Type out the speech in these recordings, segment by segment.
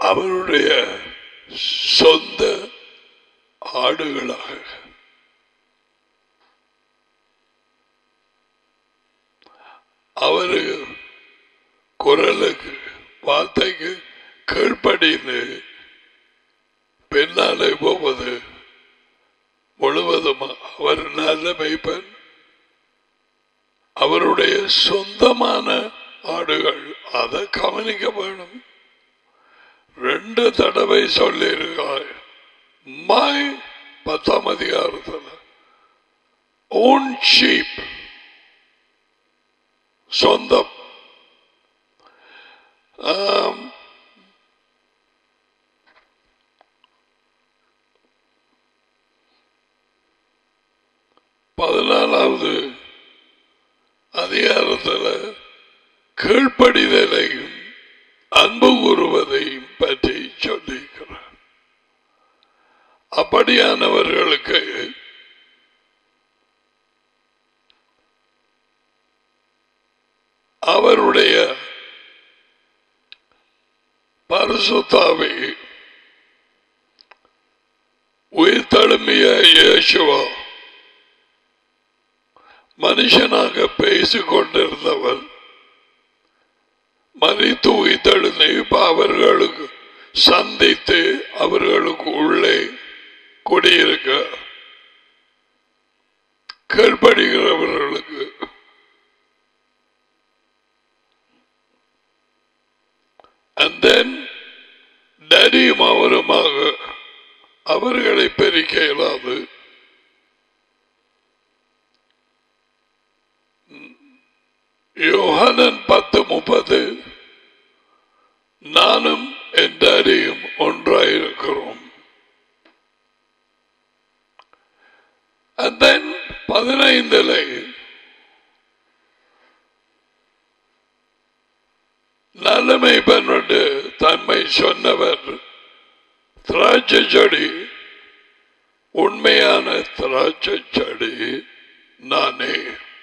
அவருடைய சொந்த ஆடுகளாக அவரு குரலுக்கு வார்த்தைக்கு கீழ்ப்படிந்து பின்னாலே போவது முழுவதும் அவர் நல்ல மெய்ப்பன் அவருடைய சொந்தமான ஆடுகள் அதை கவனிக்க வேணும் ரெண்டு தடவை சொல்லியிருக்கார் மாய் பத்தாம் அதிகாரத்தில் ஓன் ஷீப் சொந்தம் ஆம், பதினாலாவது அதிகாரத்தில் கீழ்ப்படிதலையும் அன்பு கூறுவதையும் பற்றி சொல்லியிருக்கிறார் அப்படியானவர்களுக்கு அவருடைய பரிசுத்தாவை உயிர் தழும்பிய இயேசுவா மனுஷனாக பேசிக் கொண்டிருந்தவர் மறித்து உயிர்த்தெழுந்து இப்ப அவர்களுக்கு சந்தித்து அவர்களுக்கு உள்ளே குடியிருக்க கீழ்படுகிறவர்களுக்கு and then டடியும் அவருமாக அவர்களை பெருக்க இயலாது யோகானன் பத்து முப்பது நானும் என் டடியும் ஒன்றாயிருக்கிறோம் And then பதினைந்திலே நல்லமை பண்ணு தன்மை சொன்னவர் திராட்சை செடி உண்மையான திராட்சை செடி நானே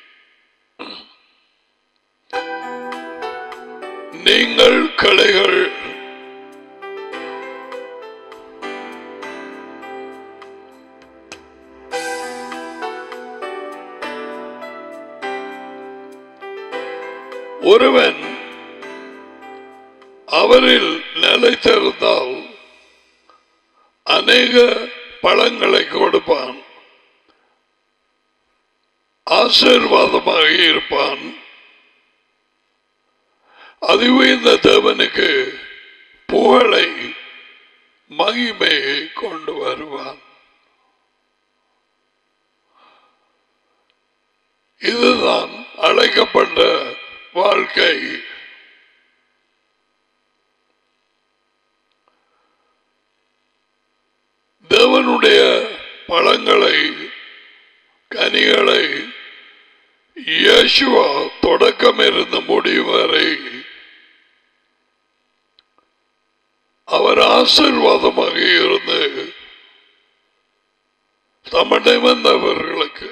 நீங்கள் கிளைகள் ஒருவன் அவரில் நிலைத்திருந்தால் அநேக பழங்களை கொடுப்பான் ஆசீர்வாதமாக இருப்பான் அதுவே இந்த தேவனுக்கு புகழை மகிமையை கொண்டு வருவான் இதுதான் அழைக்கப்பட்ட வாழ்க்கை தேவனுடைய பழங்களை கனிகளை இயேசுவா தொடக்கம் இருந்த முடிவு வரை அவர் ஆசீர்வாதமாக இருந்து தம்மிடம் வந்தவர்களுக்கு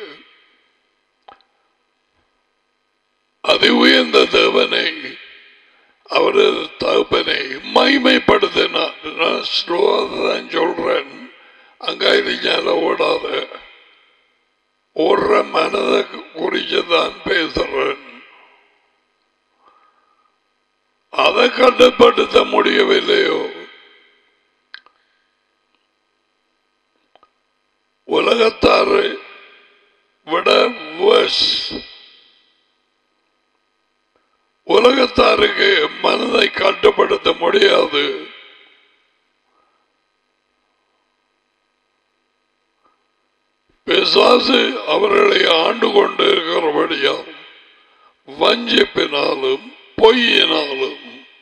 அதி உயர்ந்த தேவனை அவரது தகப்பனை மைமைப்படுத்தினார் நான் ஸ்லோவாக தான் சொல்றேன் அங்காயிரம் ஓடாத ஓடுற மனதை குறித்து தான் பேசுறேன் அதை கட்டுப்படுத்த முடியவில்லையோ உலகத்தாரை விட worse. உலகத்தாருக்கு மனதை கட்டுப்படுத்த முடியாது பிசாசு அவர்களை ஆண்டு கொண்டு இருக்கிறபடியால் வஞ்சிப்பினாலும் பொய்யினாலும்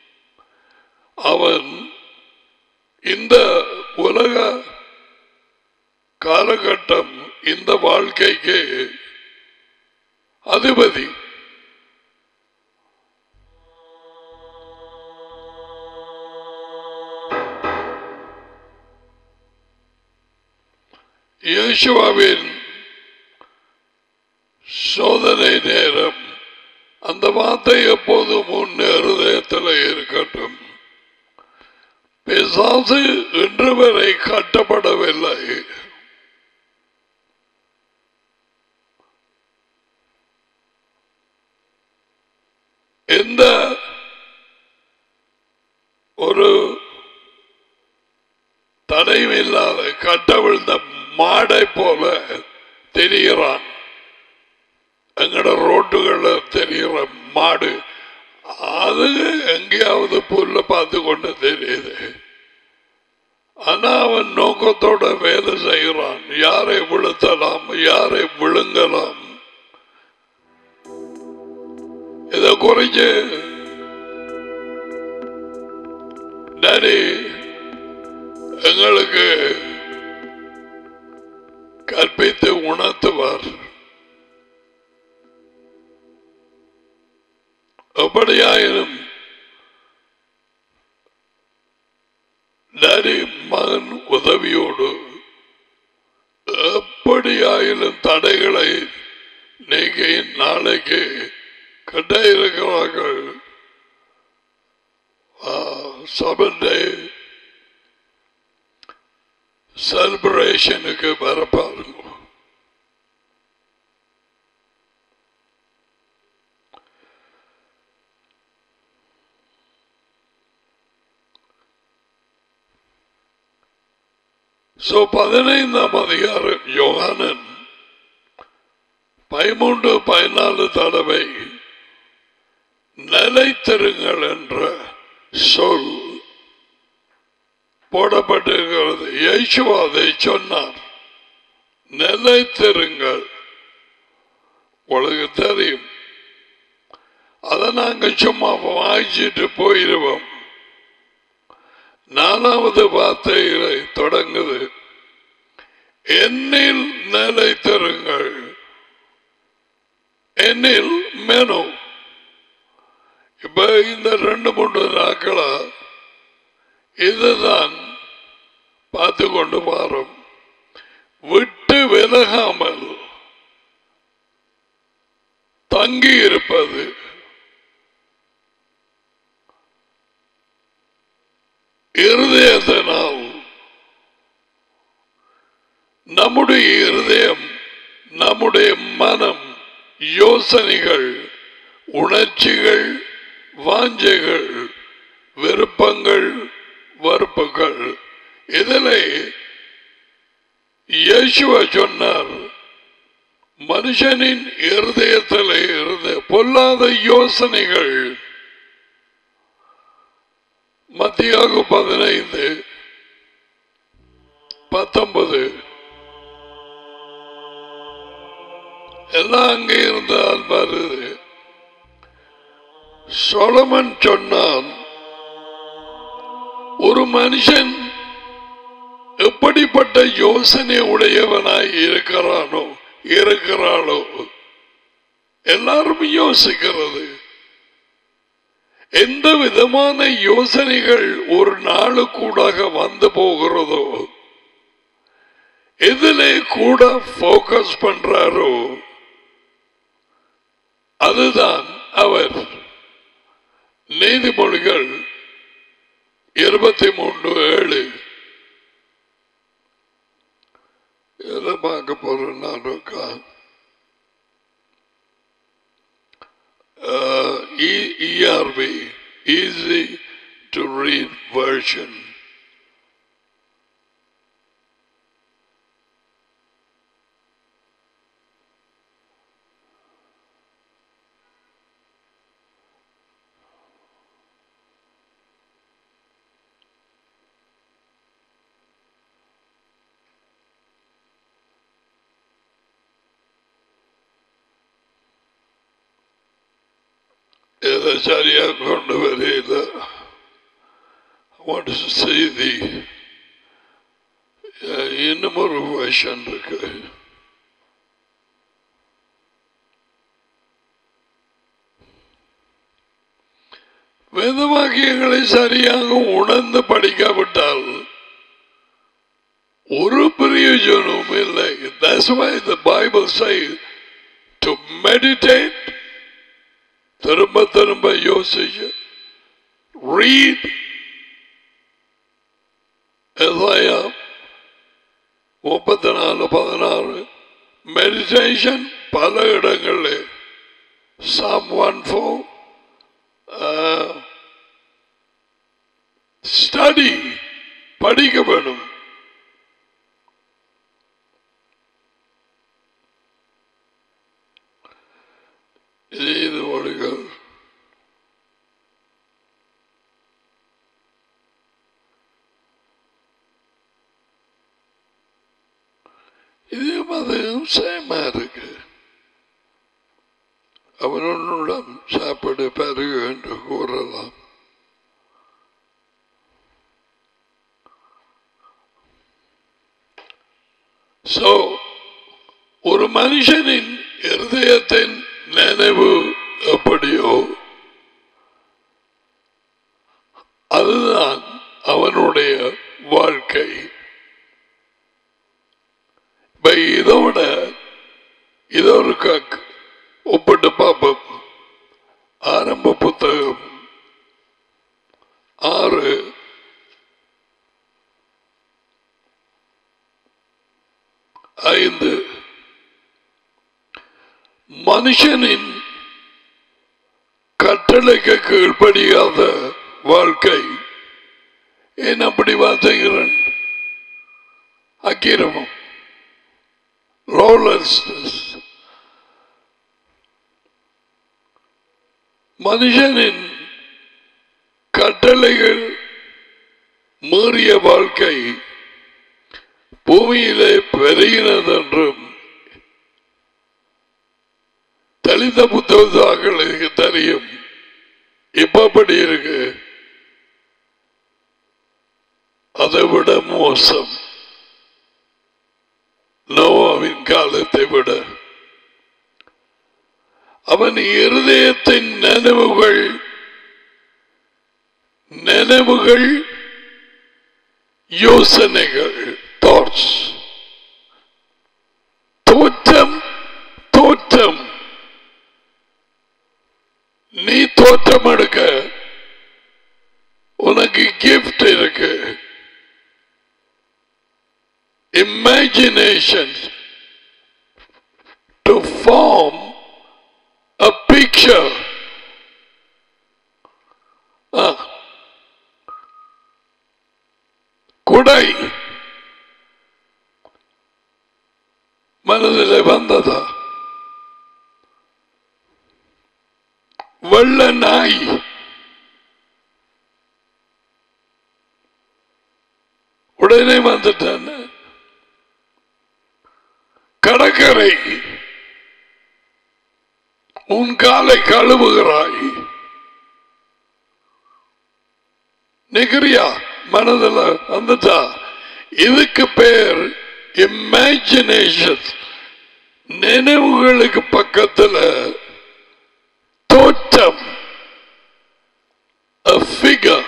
அவன் இந்த உலக காலகட்டம் இந்த வாழ்க்கைக்கு அதிபதி இயேசுவாவின் சோதனை நேரம் அந்த வார்த்தை எப்போதும் உன் இருதயத்தில் இருக்கட்டும் பிசாசு இன்று வரை கட்டப்படவில்லை எந்த ஒரு தடையும் இல்லாத கட்டவிழ்ந்த மாடை போல தெரிகிறான் எங்கட ரோட்டுகள்ல தெரிகிற மாடு அது எங்கேயாவது புல்ல பார்த்து கொண்டு தெரியுது ஆனா அவன் நோக்கத்தோட வேலை செய்கிறான் யாரை விழுத்தலாம் யாரை விழுங்கலாம் இதை குறிச்சு டாடி எங்களுக்கு கற்பித்து உணர்த்துவார் எப்படியாயினும் டாடி மகன் உதவியோடு எப்படியாயினும் தடைகளை நீக்கி நாளைக்கு கட்டாயிருக்கிறார்கள் சபண்டே செலிப்ரேஷனுக்கு வரப்பாருங்க சோ பதினைந்தாம் அதிகாரம் யோகானன் பதிமூன்று பதினாலு தடவை நிலைத்திருங்கள் என்ற சொல் போடப்பட்டிருக்கிறது இயேசுவா அதை சொன்னார் நிலைத்திருங்கள் உங்களுக்கு தெரியும் அதை நாங்க சும்மா வாய்ச்சிட்டு போயிடுவோம் நாலாவது வார்த்தைகளை தொடங்குது என்னில் நிலைத்திருங்கள் என்னில் மெனு இப்ப இந்த ரெண்டு மூன்று நாட்களா இதுதான் பார்த்து கொண்டு வரோம் விட்டு விலகாமல் தங்கி இருப்பது இருதயத்தினால் நம்முடைய இருதயம் நம்முடைய மனம் யோசனைகள் உணர்ச்சிகள் வாஞ்சைகள் விருப்பங்கள் வறுப்புகள் இதில் இயேசுவ சொன்னார் மனுஷனின் இருதயத்தில் இருந்த பொல்லாத யோசனைகள் மத்தியாக பதினைந்து பத்தொன்பது எல்லாம் அங்கே இருந்தால் வருது சொலமன் சொன்னான் ஒரு மனுஷன் எப்படிப்பட்ட யோசனை உடையவனாய் இருக்கிறானோ இருக்கிறாளோ எல்லாரும் யோசிக்கிறது எந்த விதமான யோசனைகள் ஒரு நாளுக்கூடாக வந்து போகிறதோ எதிலே கூட போக்கஸ் பண்றாரோ அதுதான் அவர் நீதிமொழிகள் இருபத்தி மூன்று ஏழு எதை பார்க்க போறேன் நான் ERV, easy to read version. இதை சரியா கொண்டு வரையில I want to see the uh, இன்னும் ஒரு version இருக்கு வேதவாக்கியங்களை சரியாக உணர்ந்து படிக்காவிட்டால் ஒரு பிரயோஜனமும் இல்லை That's why the Bible says to meditate திரும்ப திரும்ப யோசிச்சு ரீட் எதாயா முப்பத்தி நாலு பதினாறு மெடிடேஷன் பல இடங்களில் சாம் ஒன் ஃபோர் ஸ்டடி படிக்க வேணும் இது ஒழுங்கள் இதே மதம் சேமா இருக்கு அவனுடன் சாப்பிடு பருகு என்று கூறலாம் சோ ஒரு மனுஷனின் இருதயத்தின் நினைவு எப்படியோ அதுதான் அவனுடைய வாழ்க்கை இப்ப இதோட இதொரு கக் ஒப்பிட்டு பார்ப்போம் ஆரம்ப புத்தகம் ஆறு ஐந்து மனுஷனின் கட்டளைக்கு கீழ்ப்படியாத வாழ்க்கை ஏன் அப்படி வார்த்தைகிறேன் அக்கிரமம் lawlessness மனுஷனின் கட்டளைகள் மீறிய வாழ்க்கை பூமியிலே பெருகினதென்றும் தலித புத்தகங்களுக்கு தெரியும் இப்ப அப்படி இருக்கு அதை விட மோசம் நோவாவின் காலத்தை விட அவன் இருதயத்தின் நினைவுகள் நினைவுகள் யோசனைகள் தாட்ஸ் தோற்றம் தோற்றம் நீ தோற்றம் எடுக்க உனக்கு கிஃப்ட் இருக்கு imagination to form a picture. Ah. குடை மனதில் வந்ததா வெள்ள நாய் உடனே வந்துட்டான் கடற்கரை உன் காலை கழுவுகிறாய் நிகிரியா மனதில் வந்துட்டா இதுக்கு பேர் இமேஜினேஷன் நினைவுகளுக்கு பக்கத்தில் தோற்றம் ஃபிகர்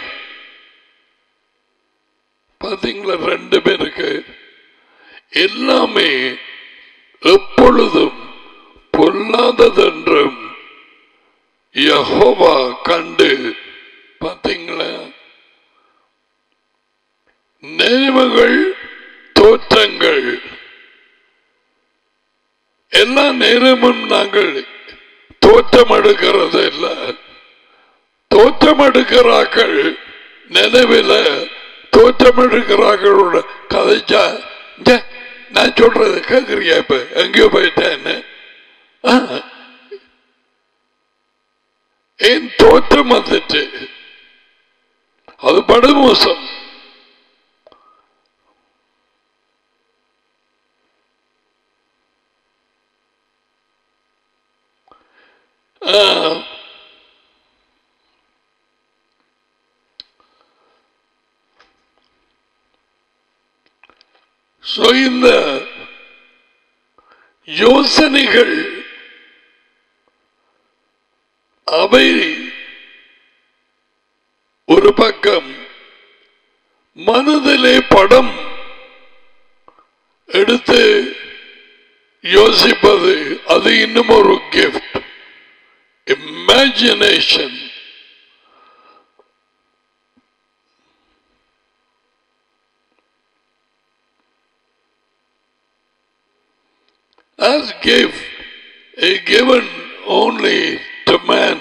பாத்தீங்களா ரெண்டு பேருக்கு எல்லாமே எப்பொழுதும் பொல்லாததென்றும் யஹோவா கண்டு பார்த்தீங்களா நினைவுகள் தோற்றங்கள் எல்லா நேரமும் நாங்கள் தோற்றம் எடுக்கிறது இல்லை தோற்றம் எடுக்கிறார்கள் நினைவில் தோற்றம் எடுக்கிறார்களோட கதைச்சா இங்க நான் சொல்றது கேக்குறியா இப்ப எங்கேயோ போயிட்டேன்னு ஆ. என் தோற்றம் வந்துட்டு அது படுமோசம் ஆ. So, இந்த யோசனைகள் அவை ஒரு பக்கம் மனதிலே படம் எடுத்து யோசிப்பது அது இன்னும் ஒரு gift imagination as gift is given only to man.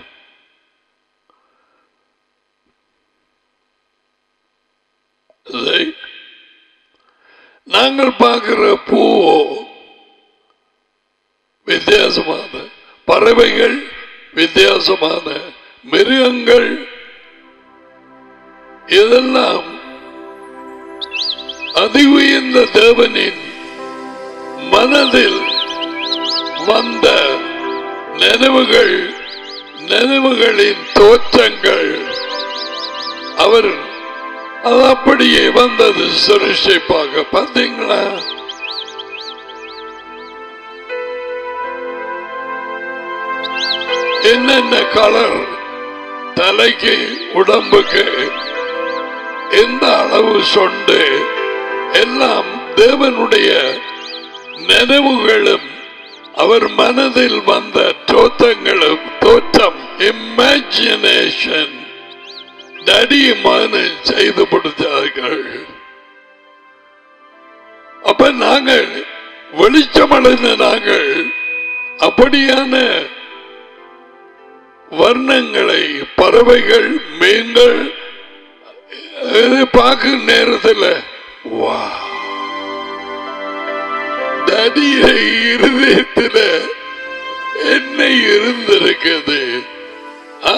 இதை நாங்கள் பார்க்கிற பூவோ வித்தியாசமான பறவைகள் வித்தியாசமான மிருகங்கள் இதெல்லாம் அதி உயர்ந்த தேவனின் மனதில் வந்த நினைவுகள் நினைவுகளின் தோற்றங்கள் அவர் அது அப்படியே வந்தது சிருஷ்டிப்பாக பார்த்தீங்களா என்னென்ன கலர் தலைக்கு உடம்புக்கு எந்த அளவு சொண்டு எல்லாம் தேவனுடைய நினைவுகளும் அவர் மனதில் வந்த தோற்றங்களும் தோற்றம் இமேஜினேஷன் நடியமான செய்து கொடுத்தார்கள் அப்ப நாங்கள் வெளிச்சமடைந்த நாங்கள் அப்படியான வர்ணங்களை பறவைகள் மீன்கள் இது பார்க்கும் நேரத்தில் வா நடிக இருதயத்தில் என்ன இருந்திருக்குது ஆ?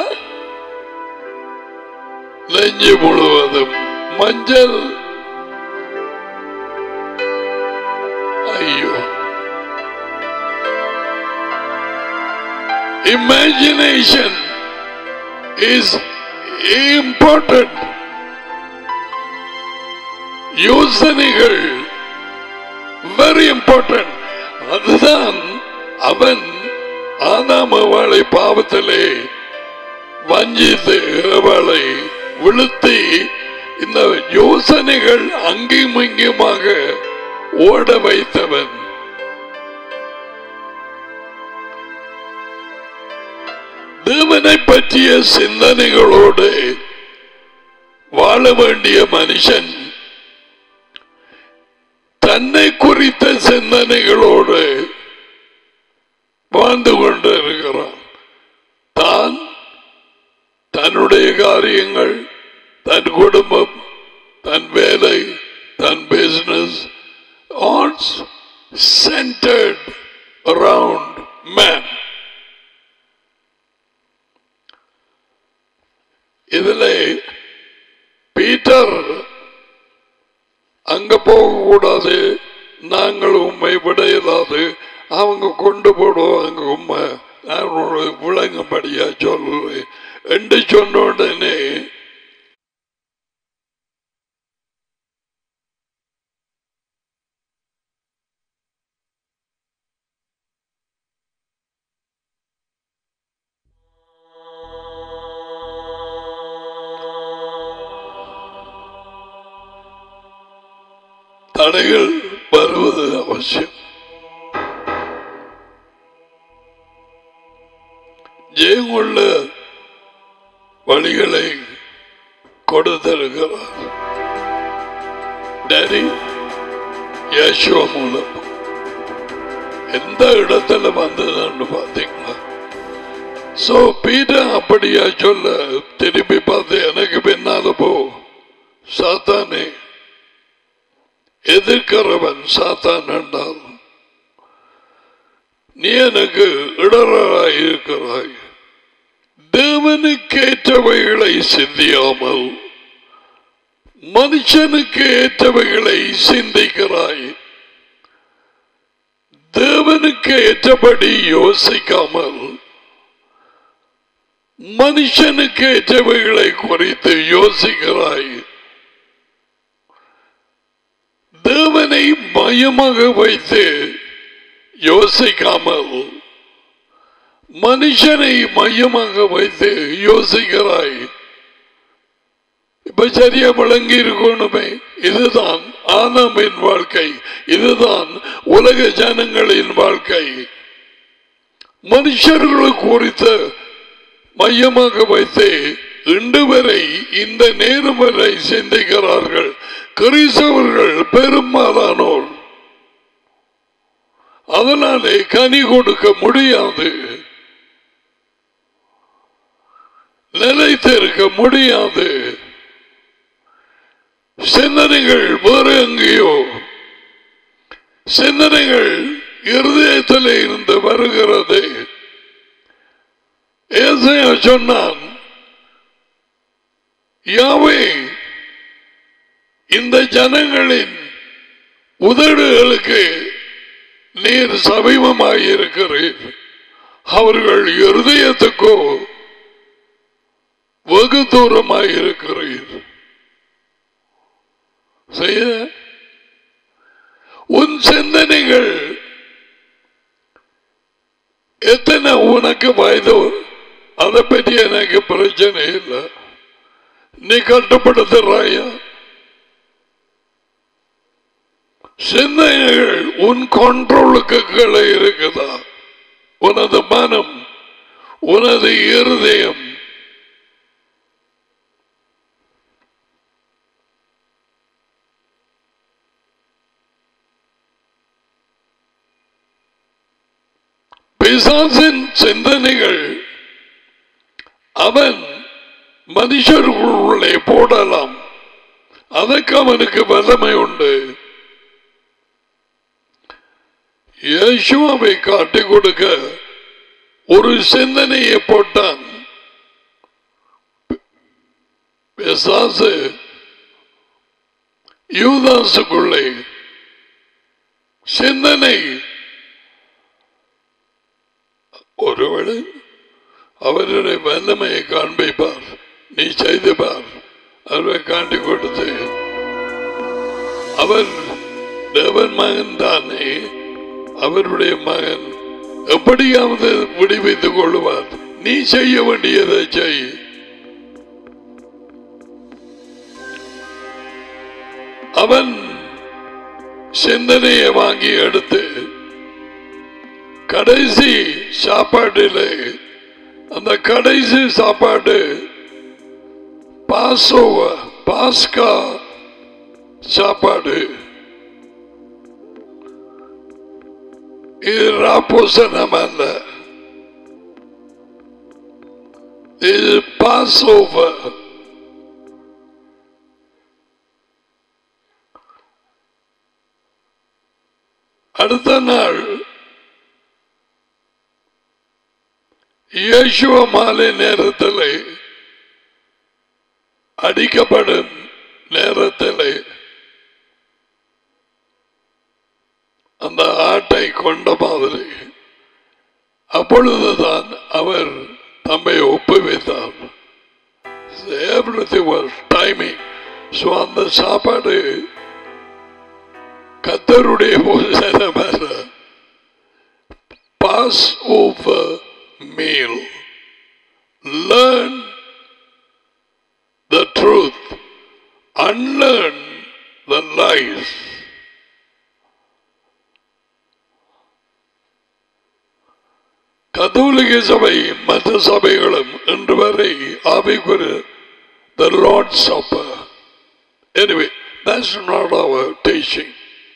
நெஞ்சு முழுவதும் மஞ்சள் ஐயோ imagination is important யோசனைகள் வெரி இம்பார்ட்டன்ட் அதுதான் அவன் ஆதாம் அவளை பாவத்திலே வஞ்சித்து அவளை விழுத்தி இந்த யோசனைகள் அங்கேயும் இங்குமாக ஓட வைத்தவன் தேவனை பற்றிய சிந்தனைகளோடு வாழ வேண்டிய மனுஷன் தன்னை குறித்த சிந்தனைகளோடு வாழ்ந்து கொண்டிருக்கிறான் தான் தன்னுடைய காரியங்கள் தன் குடும்பம் தன் வேலை தன் business all's centred around man இதில் பீட்டர் அங்க போகக்கூடாது நாங்கள் உண்மை விட இயலாது அவங்க கொண்டு போடுவாங்க உண்மை நான் உங்களுக்கு விளங்கும்படியா சொல்லுவேன் என்று சொன்ன உடனே தடைகள் வருவது அவசியம் ஜெயமுள்ள வழிகளை கொடுத்திருக்கிறார் டேடி யேசுவ மூலம் எந்த இடத்துல வந்ததுன்னு பாத்தீங்களா சோ பீட்டர் அப்படியா சொல்ல திருப்பி பார்த்து எனக்கு பின்னால போ சாத்தானே எதிர்க்கிறவன் சாத்தான் என்றால் நீ எனக்கு இடராய் இருக்கிறாய் தேவனுக்கு ஏற்றவைகளை சிந்தியாமல் மனுஷனுக்கு ஏற்றவைகளை சிந்திக்கிறாய் தேவனுக்கு ஏற்றபடி யோசிக்காமல் மனுஷனுக்கு ஏற்றவைகளை குறித்து யோசிக்கிறாய் தேவனை மையமாக வைத்து யோசிக்காமல் மனுஷனை மையமாக வைத்து யோசிக்கிறாய் இப்ப சரியா விளங்கி இருக்கணுமே இதுதான் ஆதாமின் வாழ்க்கை இதுதான் உலக ஜனங்களின் வாழ்க்கை மனுஷர்களை குறித்த மையமாக வைத்து இன்று வரை இந்த நேரம் வரை சிந்திக்கிறார்கள் கிறிஸ்தவர்கள் பெரும்பாலானோர் அதனாலே கனி கொடுக்க முடியாது நிலைத்திருக்க முடியாது சிந்தனைகள் வேறு எங்கேயோ சிந்தனைகள் இருதயத்தில் இருந்து வருகிறது ஏசையா சொன்னான் யாவே இந்த ஜனங்களின் உதடுகளுக்கு நீர் சமீபமாயிருக்கிறீர் அவர்கள் இருதயத்துக்கோ வெகு தூரமாயிருக்கிறீர் செய்ய உன் சிந்தனைகள் எத்தனை உனக்கு வயது அதை பற்றி எனக்கு பிரச்சனை இல்லை நீ கட்டுப்படுத்துறாயா சிந்தனைகள் உன் கண்ட்ரோலுக்கு கீழே இருக்குதா உனது மனம் உனது இருதயம் பிசாசின் சிந்தனைகள் அவன் மனுஷர்களுள்ளே போடலாம் அதற்கு அவனுக்கு வல்லமை உண்டு இயேசுவை காட்டிக் கொடுக்க ஒரு சிந்தனையை போட்டான் பிசாசு யூதாசுக்குள்ளே சிந்தனை ஒருவேளை அவருடைய வல்லமையை காண்பிப்பார் நீ செய்து பார் அவரை காட்டி கொடுத்து அவர் தேவன் மகன் தானே அவருடைய மகன் எப்படியாவது விடுவித்துக் கொள்வார் நீ செய்ய வேண்டியதை செய் அவன் சிந்தனையை வாங்கி எடுத்து கடைசி சாப்பாட்டிலே அந்த கடைசி சாப்பாடு பாசோவ பாஸ்கா சாப்பாடு இது ராப்போசனம் அல்ல இது பாஸ் ஓவர் அடுத்த நாள் இயேசுவ மாலை நேரத்தில் அடிக்கப்படும் நேரத்தில் அந்த ஆட்டை கொண்ட மாதிரி அப்பொழுதுதான் அவர் தம்மை ஒப்புவித்தார் எவ்ரிதிங் வாஸ் டைமிங் ஸோ அந்த சாப்பாடு கத்தருடைய போஜனம் அல்ல pass over meal learn the truth unlearn the life கத்தோலிக்க சபை மற்ற சபைகளும் இன்று வரை ஆவிக்குரிய the Lord's Supper. Anyway, that's not our teaching.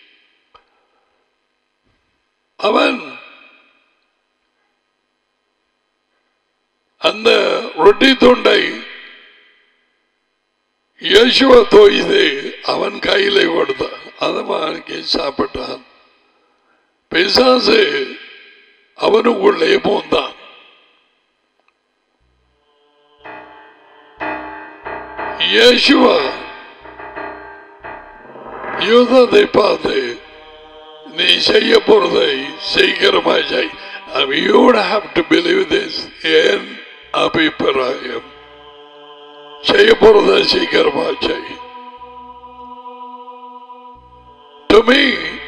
அவன் அந்த ரொட்டி துண்டை இயேசுவ தோய்து அவன் கையில கொடுத்தான் அதை வாங்கி சாப்பிட்டான் பிசாசு அவனுக்குள்ளே போந்தான் இயேசுவா யூதத்தை பார்த்து நீ செய்ய போறதை சீக்கிரமா செய் you would have to believe this என் அபிப்பிராயம் செய்ய போறதை சீக்கிரமா செய் to me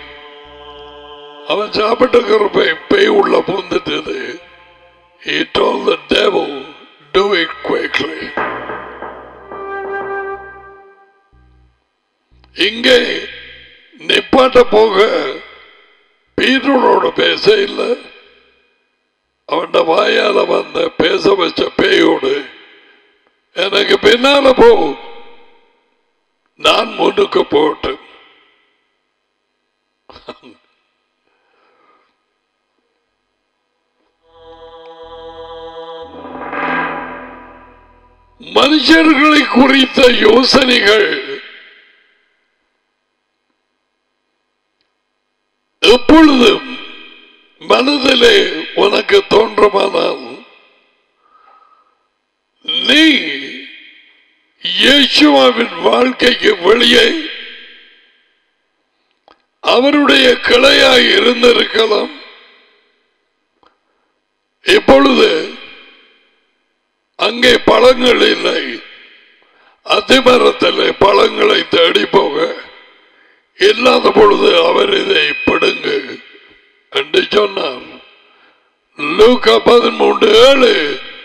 அவன் சாப்பிட்டு பேய் உள்ள பூந்துட்டது he told the devil do it quickly இங்கே நிப்பாட்ட போக பீட்டரோட பேச இல்லை அவன் வாயால வந்த பேச வச்ச பேயோடு எனக்கு பின்னால போ நான் முன்னுக்கு போட்டு மனுஷர்களை குறித்த யோசனைகள் எப்பொழுதும் மனதிலே உனக்கு தோன்றமானால் நீ இயேசுவாவின் வாழ்க்கைக்கு வெளியே அவருடைய கிளையாய் இருந்திருக்கலாம் இப்பொழுது அங்கே பழங்கள் இல்லை அத்திமரத்தில் பழங்களை தேடி போக இல்லாத பொழுது அவர் இதை பிடுங்கு என்று சொன்னார் லூக்கா பதிமூன்று ஏழு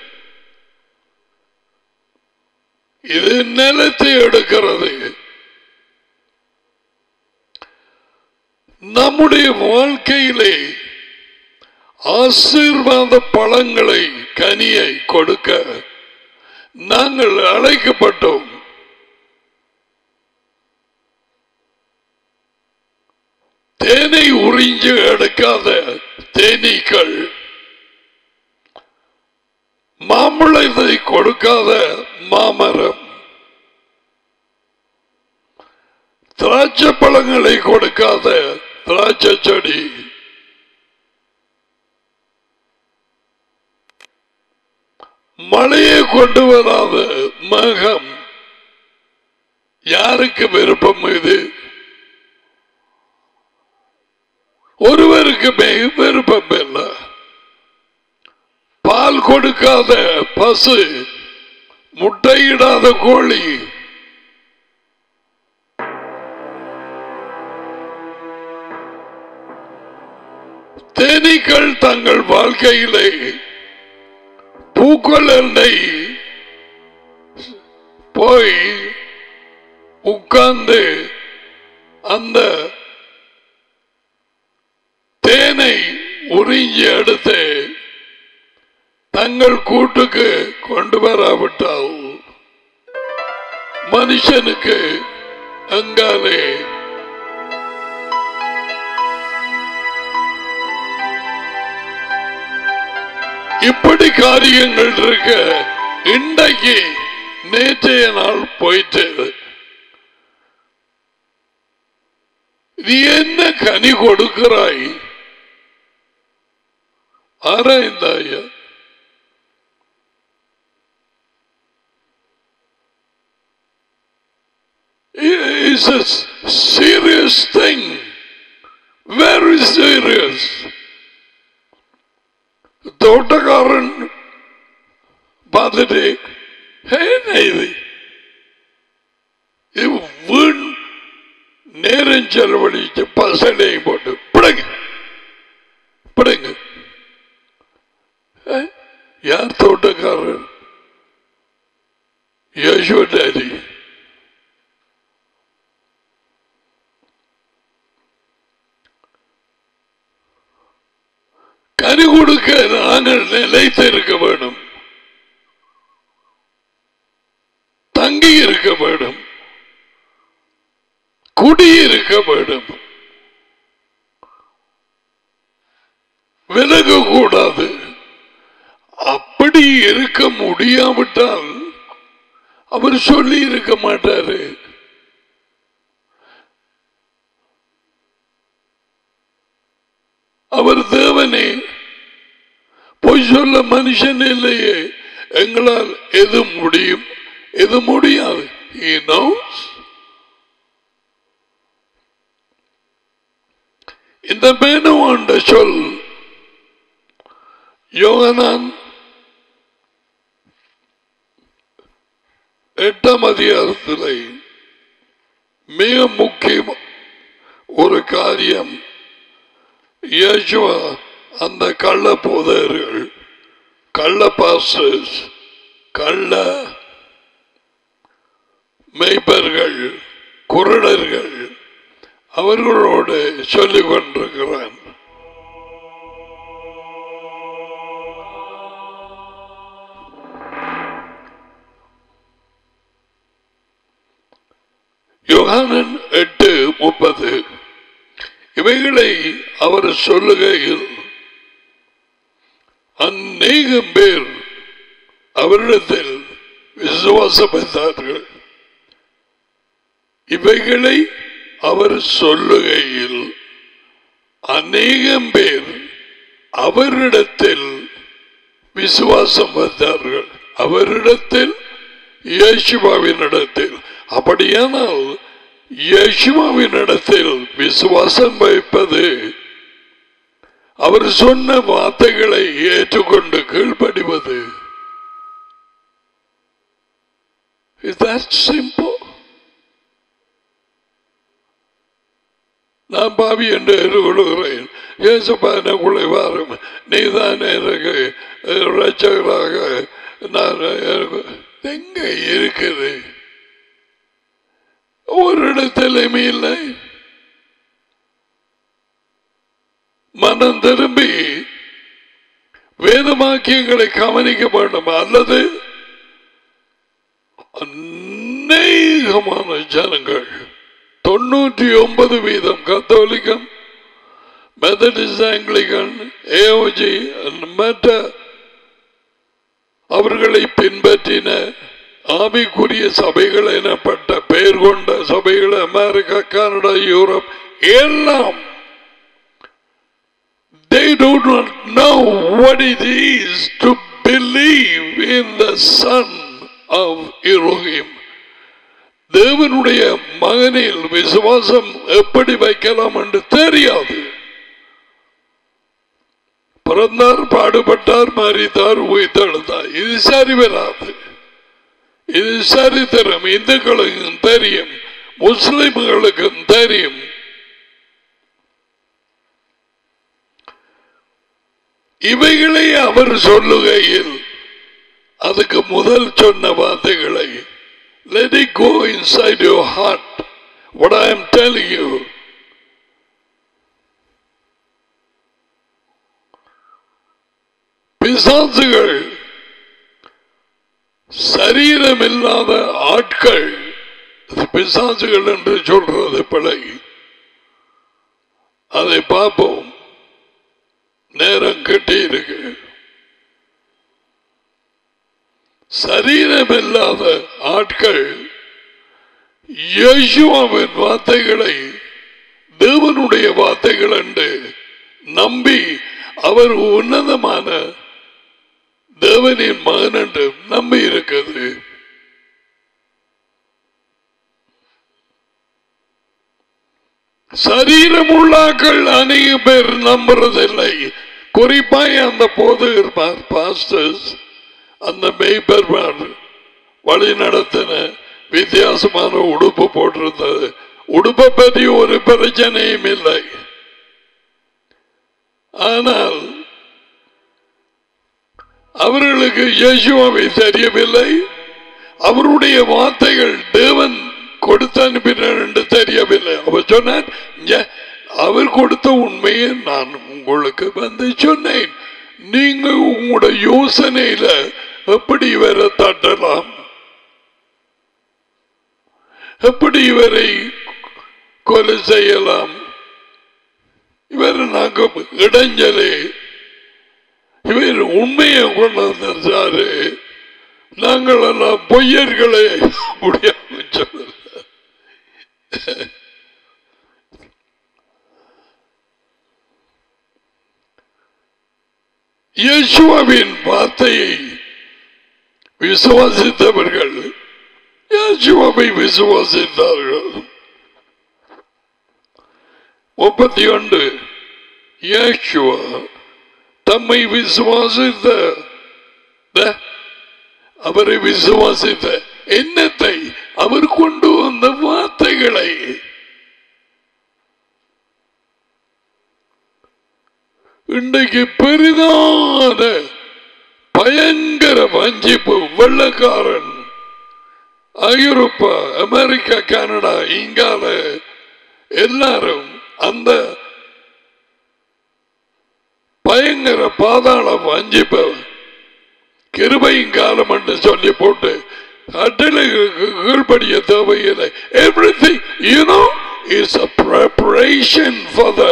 இது நிலத்தை எடுக்கிறது நம்முடைய வாழ்க்கையிலே ஆசீர்வாத பழங்களை கனியை கொடுக்க நாங்கள் அழைக்கப்பட்டோம் தேனை உறிஞ்சு எடுக்காத தேனீக்கள் மாம்பழத்தை கொடுக்காத மாமரம் திராட்சை பழங்களை கொடுக்காத திராட்சை செடி மழையை கொண்டு வராத மேகம் யாருக்கு விருப்பம் இது ஒருவருக்கு மே- விருப்பம் இல்லை பால் கொடுக்காத பசு முட்டையிடாத கோழி தேனீக்கள் தங்கள் வாழ்க்கையிலே பூக்கள் எண்ணெய் போய் உட்கார்ந்து அந்த தேனை உறிஞ்சி எடுத்து தங்கள் கூட்டுக்கு கொண்டு வராவிட்டால் மனுஷனுக்கு அங்காலே இப்படி காரியங்கள் இருக்க இன்றைக்கு நேற்றைய நாள் போயிட்டு நீ என்ன கனி கொடுக்கிறாய் ஆராய்ந்தாயா It's a serious thing. Very serious. தோட்டக்காரன் பார்த்துட்டு என்ன இது இது வீண் நேரம் செலவழிச்சு பசலையும் போட்டு பிடுங்க பிடுங்க அஹ், யார் தோட்டக்காரர் யசோடாரி கனி கொடுக்க நாங்கள் நிலைத்திருக்க வேண்டும் தங்கி இருக்க வேண்டும் குடியிருக்க வேண்டும் விலக கூடாது அப்படி இருக்க முடியாவிட்டால் அவர் சொல்லி இருக்க மாட்டாரு அவர் தேவனே பொய் சொல்ல மனுஷன் இல்லையே எங்களால் எது முடியும் எது முடியாது He knows. இந்த மேனுவாண்ட சொல் யோகனான் எட்டாம் அதிகாரத்தில் மிக முக்கியம் ஒரு காரியம் இயேசுவா அந்த கள்ள போதர்கள் கள்ள பாஸ்டர்ஸ் கள்ள மெய்ப்பர்கள் குருடர்கள் அவர்களோடு சொல்லிக் கொண்டிருக்கிறான் யோகானன் எட்டு முப்பது இவைகளை அவர் சொல்லுகையில் அநேகம் பேர் அவரிடத்தில் விசுவாசம் விசுவாசம் வைத்தார்கள் இவைகளை அவர் சொல்லுகையில் அநேகம் பேர் அவரிடத்தில் விசுவாசம் வந்தார்கள் அவரிடத்தில் இயேசுவாவின் இடத்தில் அப்படியானால் இயேசுவாவின் இடத்தில் விசுவாசம் வைப்பது அவர் சொன்ன வார்த்தைகளை ஏற்றுக்கொண்டு கீழ்ப்படிவது Is that simple? நான் பாவி என்று எதிர்கொள்கிறேன் இயேசுப்பா எனக்குள்ளே வாரும் நீதான் எனக்கு ரட்சகராக நான் எனக்கு எங்க இருக்குது ஒரு இடத்திலுமே இல்லை மனம் திரும்பி வேதமாக்கியங்களை கவனிக்க வேண்டும் அல்லது அநேகமான ஜனங்கள் தொண்ணூற்றி ஒன்பது வீதம் கத்தோலிக்கம் மெத்தடிஸ்ட் ஆங்கிலிகன் ஏஓஜி மற்ற அவர்களை பின்பற்றின ஆவிக்குரிய சபைகள் எனப்பட்ட பெயர் கொண்ட சபைகள் அமெரிக்கா கனடா யூரோப் எல்லாம் they do not know what it is to believe in the Son of Elohim. தேவனுடைய மகனில் விசுவாசம் எப்படி வைக்கலாம் என்று தெரியாது பிறந்தார் பாடுபட்டார் மறித்தார் உயிர்த்தெழுத்தார் இது சரி வராது இது சரித்திரம் இந்துக்களுக்கும் தெரியும் முஸ்லிம்களுக்கும் தெரியும் இவைகளை அவர் சொல்லுகையில் அதுக்கு முதல் சொன்ன வார்த்தைகளை let it go inside your heart what I am telling you பிசாசுகள் சரீரம் இல்லாத ஆட்கள் அது பிசாசுகள் என்று சொல்றது பிழை அதை பார்ப்போம் நேரம் கட்டி இருக்கு சரீரம் இல்லாத ஆட்கள் இயேசுவின் வார்த்தைகளை தேவனுடைய வார்த்தைகள் என்று நம்பி அவர் உன்னதமான தேவனின் மகன் என்று நம்பி இருக்குது சரீரம் உள்ளாக்கள் அநேக பேர் நம்புறதில்லை குறிப்பாய் அந்த போது இருப்பார் பாஸ்டர்ஸ் அந்த மெய்பெருமார் வழி நடத்தின வித்தியாசமான உடுப்பு போட்டிருந்தது உடுப்பை பற்றி ஒரு பிரச்சனையும் இல்லை ஆனால் அவர்களுக்கு இயேசுவை தெரியவில்லை அவருடைய வார்த்தைகள் தேவன் கொடுத்து அனுப்பினார் என்று தெரியவில்லை அவர் சொன்னார் "இங்க அவர் கொடுத்த உண்மையை நான் உங்களுக்கு வந்து சொன்னேன் நீங்க உங்களோட யோசனையில எப்படி இவரை தட்டலாம் எப்படி இவரை கொலை செய்யலாம் இவர் நாங்க இடைஞ்சலே இவர் உண்மையை கொண்டு வந்தாரு நாங்கள் எல்லாம் பொய்யர்களே முடியாம சொல்லல இயேசுவின் வார்த்தையை விசுவாசித்தவர்கள் இயேசுவை விசுவாசித்தார்கள் முப்பத்தி ஒன்று இயேசுவா தம்மை விசுவாசித்த த- அவரை விசுவாசித்த எண்ணத்தை அவர் கொண்டு வந்த வார்த்தைகளை இன்றைக்கு பெரிதான பயங்கர வஞ்சிப்பு வெள்ளக்காரன் ஐரோப்பா அமெரிக்கா கனடா இங்கால எல்லாரும் அந்த பயங்கர பாதாள வஞ்சிப்ப கிருபையும் காலம் என்று சொல்லி போட்டு அட்டலை கீழ்படிய தேவையில்லை everything you know is a preparation for the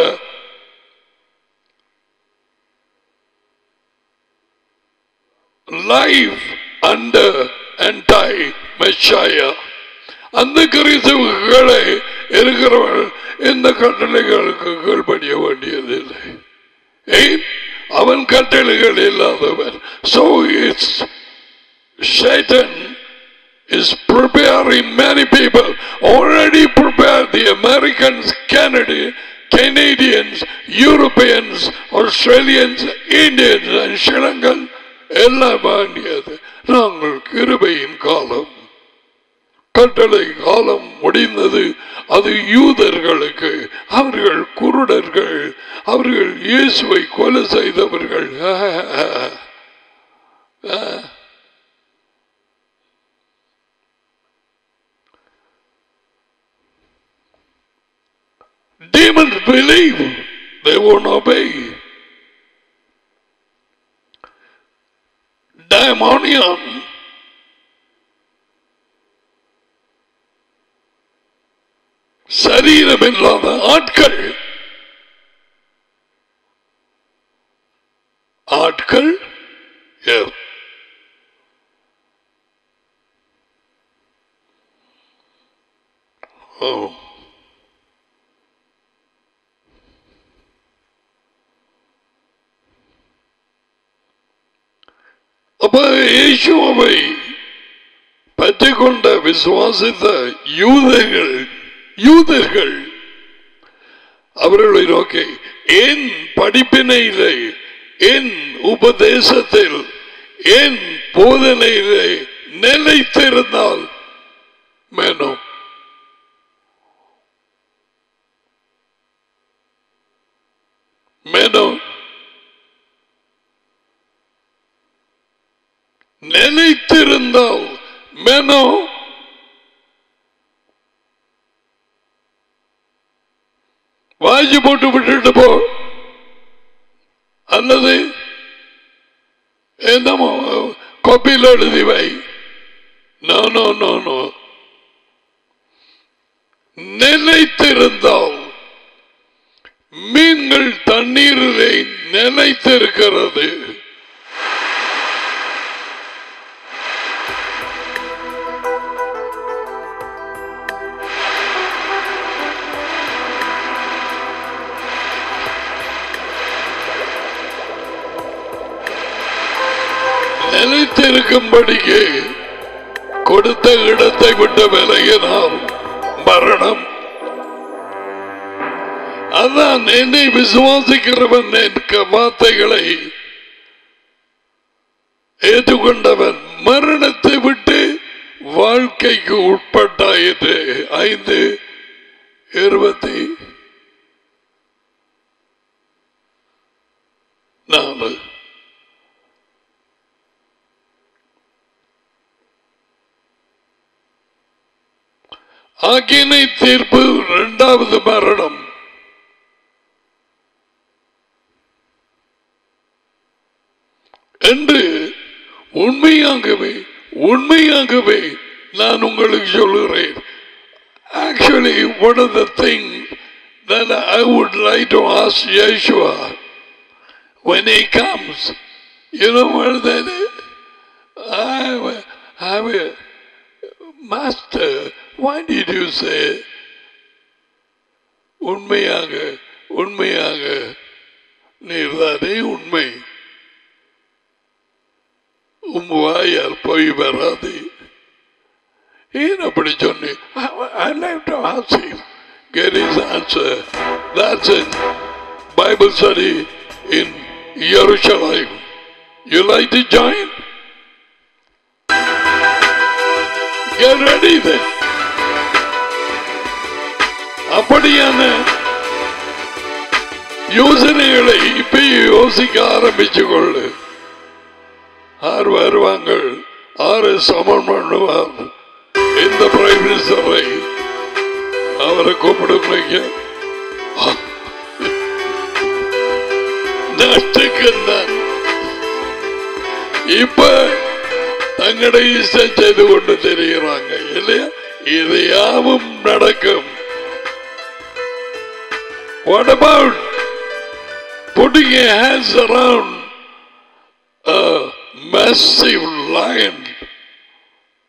life under anti Messiah. அந்த கிறிஸ்தவர்களே இருக்கிறவர்கள் இந்த கட்டளைகளுக்கு கீழ்படிய வேண்டியதில்லை ஏன் அவன் கட்டளைகள் இல்லாதவன் so it's Satan is preparing many people already prepared the Americans Canada Canadians Europeans Australians Indians and Sri Lankan எல்லாம் வாங்கியது நாங்கள் கிருபையின் காலம் கட்டளை காலம் முடிந்தது அது யூதர்களுக்கு அவர்கள் குருடர்கள் அவர்கள் இயேசுவை கொலை செய்தவர்கள் Demons believe, they won't obey. Daimonion சரீரமில்லாத ஆட்கள் ஆட்கள் Yes. Oh. அப்ப இயேசுவை பற்றி கொண்ட விசுவாசித்த யூதர்கள் யூதர்கள் அவர்களை நோக்கி என் படிப்பினையிலே என் உபதேசத்தில் என் போதனையிலே நிலைத்திருந்தால் மேனும் மேனும் நிலைத்திருந்தால் மேனோ வாஜி போட்டு விட்டுட்டு போ அல்லது என்னமோ கொப்பியில் எழுதி வை நோ நோ நோ நோ நிலைத்திருந்தால் மீன்கள் தண்ணீரிலே நிலைத்திருக்கிறது நிலைத்திருக்கும்படிக்கு கொடுத்த இடத்தை விட்டு விலகினால் மரணம் அதான் என்னை விசுவாசிக்கிறவன் என் வார்த்தைகளை ஏற்றுக்கொண்டவன் மரணத்தை விட்டு வாழ்க்கைக்கு உட்பட்டாயிற்று ஐந்து இருபத்தி நாலு ஆக்கினை தீர்ப்பு இரண்டாவது மரணம் என்று உண்மையாகவே உண்மையாகவே நான் உங்களுக்கு சொல்லுகிறேன் actually one of the things that I would like to ask Yeshua when he comes, you know what that is? I, I will, Master, why did you say உண்மையாக உண்மையாக நீர்தானே உண்மை உம் வாயால் பொய் வராது ஏன் அப்படி சொன்னி I like to ask him get his answer that's in Bible study in Jerusalem you like to join get ready then அப்படியான யோசனைகளை இப்ப யோசிக்க ஆரம்பிச்சு கொள்ளு ஆறு வருவாங்க ஆறு சமன் பண்ணுவார் இந்த பிரைம் மினிஸ்டரை அவரை கூப்பிடுங்க நஷ்டக்கந்தான் இப்ப தங்களை இஷ்டம் செய்து கொண்டு தெரிகிறாங்க இல்லையா இது யாவும் நடக்கும் What about putting your hands around a massive lion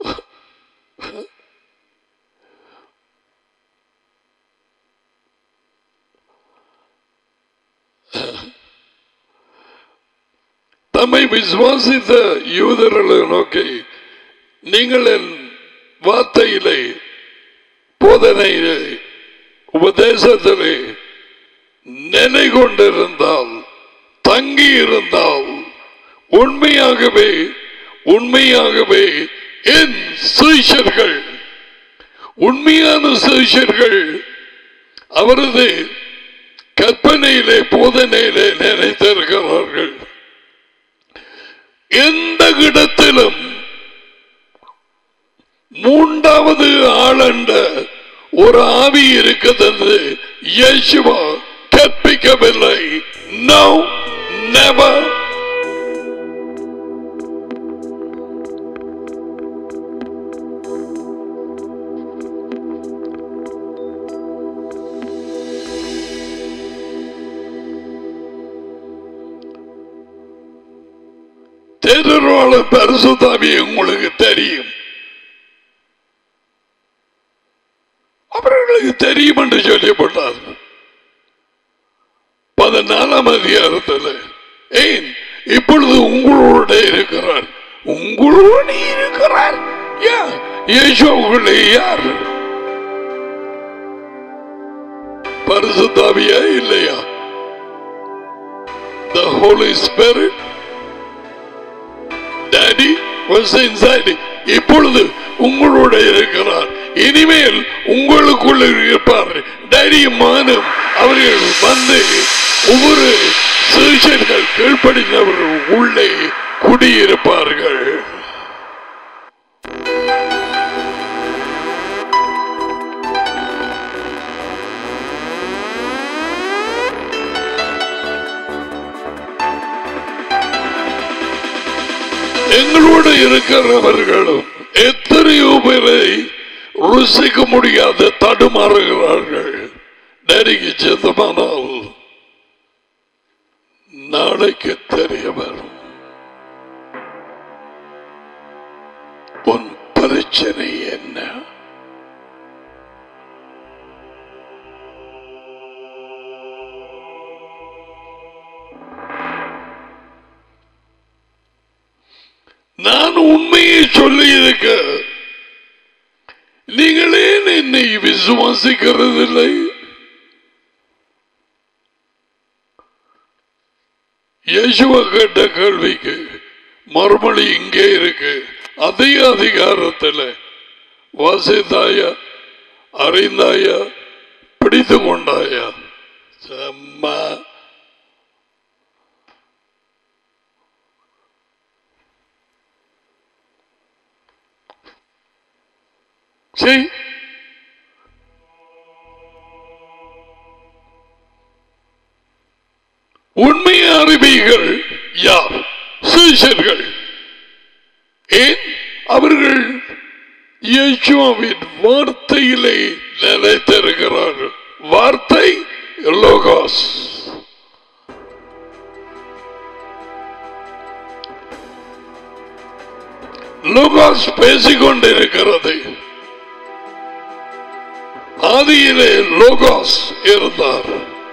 விசுவாசித்த யூதர்களை நோக்கி நீங்கள் என் வார்த்தையிலே போதனையிலே உபதேசத்திலே நிலை கொண்டிருந்தால் தங்கி இருந்தால் உண்மையாகவே உண்மையாகவே என் சீஷர்கள் உண்மையான சீஷர்கள் அவரது கற்பனையிலே போதனையிலே நினைத்திருக்கிறார்கள் எந்த இடத்திலும் மூன்றாவது ஆளண்ட ஒரு ஆவி இருக்கிறது இயேசுவா கற்பிக்கவில்லை நோ நெவர் தேர்தலோட பரிசுத்தாவி உங்களுக்கு தெரியும் அவர்களுக்கு தெரியும் என்று சொல்லப்பட்டார் பதினாலாம் அதிகாரத்தில் ஏன் இப்பொழுது உங்களோட இருக்கிறார் உங்களோட இருக்கிறார் ஏன் இயேசு உங்களே யார் பரிசுத்தாவியா இல்லையா The Holy Spirit Daddy was inside இப்பொழுது உங்களோட இருக்கிறார் இனிமேல் உங்களுக்குள்ள இருப்பார் டேடியும் மகனும் அவர்கள் வந்து ஒவ்வொரு சீஷர்கள் கீழ்ப்படிந்தவர்கள் உள்ளே குடியிருப்பார்கள் எங்களோடு இருக்கிறவர்களும் எத்தனையோ பேரை ருசிக்க முடியாத தடுமாறுகிறார்கள் நெருங்கி செந்தமானால் நாளைக்கு தெரிய வரும் உன் பிரச்சனை என்ன நான் உண்மையை சொல்லி இருக்க நீங்கள் ஏன் என்னை விசுவாசிக்கிறதில்லை யேசுவ கேட்ட கேள்விக்கு மறுமொழி இங்கே இருக்கு அதே அதிகாரத்தில் வாசித்தாயா அறிந்தாயா பிடித்து கொண்டாயா செம்ம சரி உண்மை அறிவிகள் யார் சீஷர்கள் ஏன் அவர்கள் இயேசுவின் வார்த்தையிலே நிலைத்திருக்கிறார்கள் வார்த்தை லோகாஸ் லோகாஸ் பேசிக்கொண்டிருக்கிறது ஆதியிலே லோகாஸ் இருந்தார்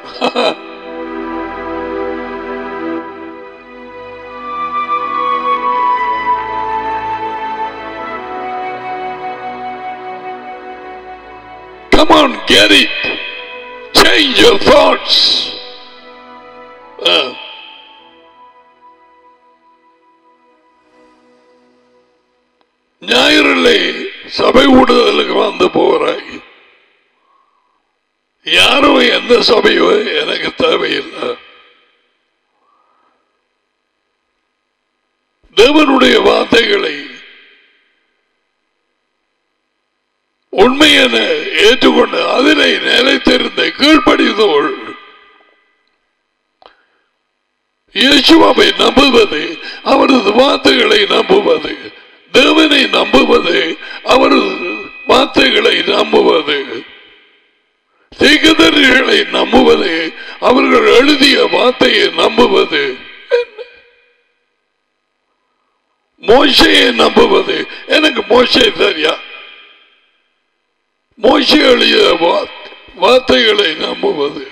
Come on, get it. Change your thoughts. Uh, ஞாயிறிலே சபை கூடுதலுக்கு வந்து போகிறாய் யாரும் எந்த சபையோ எனக்கு தேவையில்லை தேவனுடைய வார்த்தைகளை உண்மை என ஏற்றுக்கொண்டு அதிலே நிலைத்திருந்த கீழ்ப்படிதோள் இயேசுவாவை நம்புவது அவரது வார்த்தைகளை நம்புவது தேவனை நம்புவது அவரது வார்த்தைகளை நம்புவது தீகதர்களை நம்புவது அவர்கள் எழுதிய வார்த்தையை நம்புவது மோசையை நம்புவது எனக்கு மோசை தெரியா மோசை எழுதிய வா- வார்த்தைகளை நம்புவது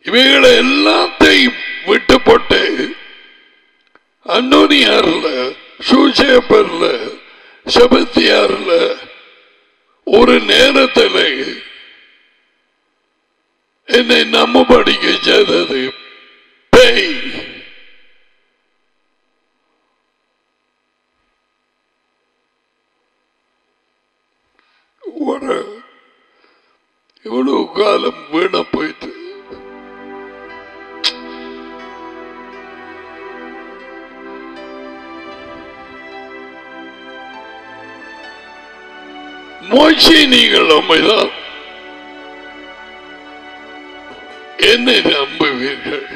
இவைகளை எல்லாத்தையும் விட்டு போட்டு அன்னோனியார்ல சூசேப்பர்ல செபத்தியார்ல ஒரு நேரத்தில் என்னை நம்பபடிக்க செய்தது பேய் ஒரு இவ்வளவு காலம் வீண போயிட்டு மோட்சை நீங்கள் நம்மைதான் என்னை நம்புவீர்கள்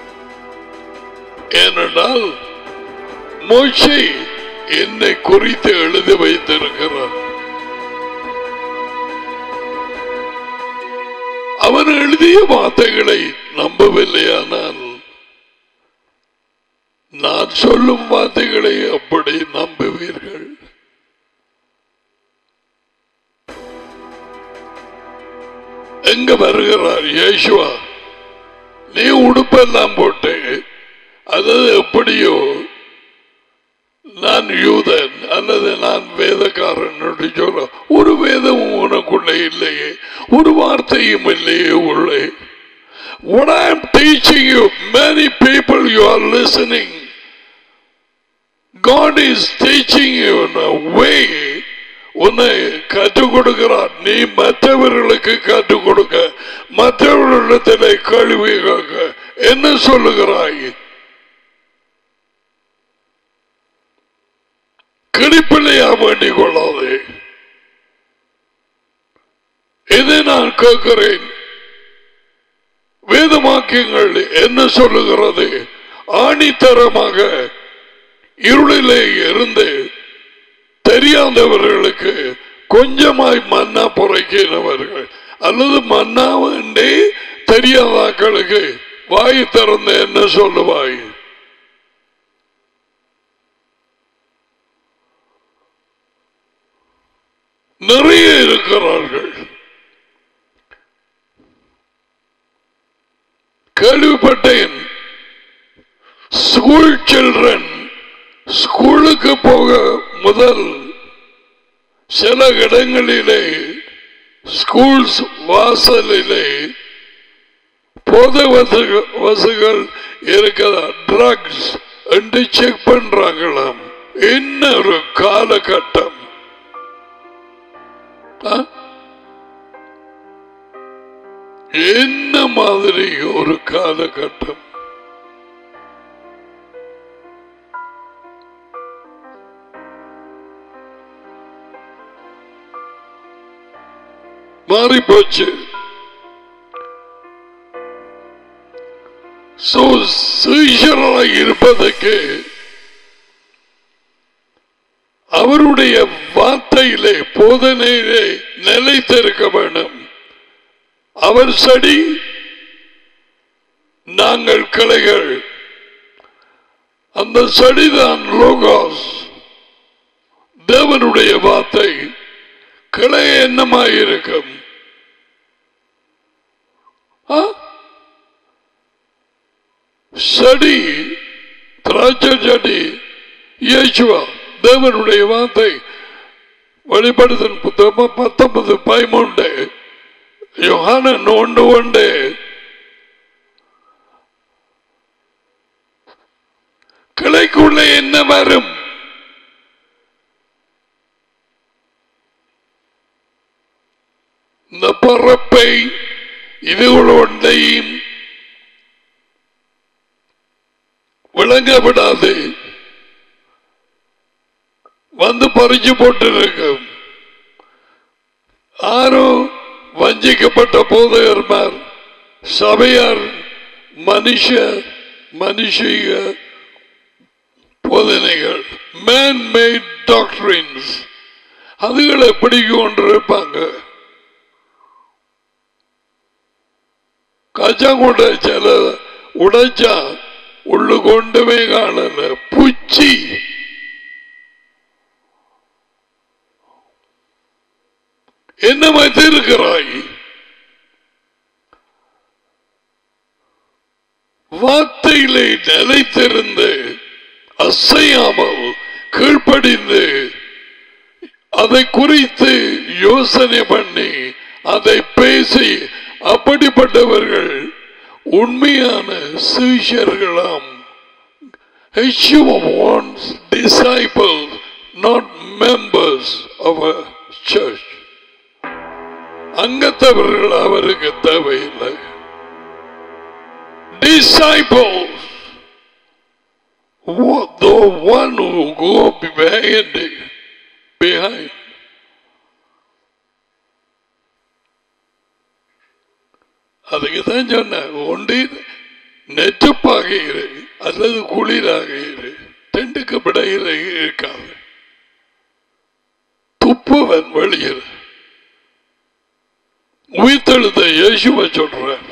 ஏனென்றால் மோட்சை என்னை குறித்து எழுதி வைத்திருக்கிறார் அவன் எழுதிய வார்த்தைகளை நம்பவில்லையானால் நான் சொல்லும் வார்த்தைகளை அப்படி நம்புவீர்கள் எங்க வருகிறார் இயேசுவா நீ உடுப்பெல்லாம் போட்டு அது எப்படியோ நான் யூதன் அல்லது நான் வேதக்காரன் என்று சொல்ல ஒரு வேதமும் உனக்குள்ளே இல்லையே ஒரு வார்த்தையும் இல்லையே உள்ளே What I am teaching you, many people you are listening. God is teaching you in a way உன்னை கற்றுக் கொடுக்கிறார் நீ மற்றவர்களுக்கு கற்றுக் கொடுக்க மற்றவர்களிடத்திலே கழுவி கேட்க என்ன சொல்லுகிறாய் கிடிப்பிள்ளையா வேண்டிக் கொள்ளாதே இதை நான் கேட்கிறேன் வேதமாக்கியங்கள் என்ன சொல்லுகிறது ஆணித்தரமாக இருளிலே இருந்து தெரியாதவர்களுக்கு கொஞ்சமாய் மன்னா புரைக்கினவர்கள் அல்லது மன்னா வேண்டே தெரியாதாக்களுக்கு வாய் திறந்து என்ன சொல்லுவாய் நிறைய இருக்கிறார்கள் கேள்விப்பட்டேன் ஸ்கூல் சில்ட்ரன் ஸ்கூலுக்கு போக முதல் சில இடங்களிலே ஸ்கூல்ஸ் வாசலிலே போதை வசக வசகள் இருக்கிற ட்ரக்ஸ் என்று செக் பண்றாங்களாம் என்ன ஒரு காலகட்டம் ஆ? என்ன மாதிரி ஒரு காலகட்டம் மாறி போச்சு So, சீஷராய் இருப்பதற்கு அவருடைய வார்த்தையிலே போதனையிலே நிலைத்திருக்க வேண்டும் அவர் செடி நாங்கள் கிளைகள் அந்த செடிதான் லோகாஸ் தேவனுடைய வார்த்தை கிளை என்னமாயிருக்கும் ஆ? செடி திராட்சை செடி இயேசுவா தேவனுடைய வார்த்தை வெளிப்படுத்தின புத்தகம் பத்தொன்பது பதிமூன்று யோகானன் ஒன்று ஒன்று கிளைக்குள்ள என்ன வரும் இந்த பறப்பை இதுகள் ஒன்றையும் விளங்க விடாது வந்து பறிச்சு போட்டிருக்கும் ஆரோ வஞ்சிக்கப்பட்ட போதையர்மார் சபையார் மனுஷ மனுஷிக போதனைகள் மேன் மேட் டாக்டரின்ஸ் அதுகளை பிடிக்க கொண்டிருப்பாங்க கச்சாங்கொண்ட சில உடைச்சா உள்ளு கொண்டுமே காணல புச்சி என்ன வைத்திருக்கிறாய் வார்த்தையிலே நிலைத்திருந்து அசையாமல் கீழ்ப்படிந்து அதை குறித்து யோசனை பண்ணி அதை பேசி அப்படிப்பட்டவர்கள் உண்மையான சீஷர்களாம் Yeshua wants disciples, not members of a church. அங்கத்தவர்கள் அவருக்கு தேவையில்லை disciples what the one who go behind behind அதுக்கு தான் சொன்னேன் ஒன்று நெற்றுப்பாக இரு அல்லது குளிராக இரு ரெண்டுக்கு விடையில இருக்காது துப்புவன் வெளியில் உயிர்த்தெழுத இயேசுவை சொல்றார்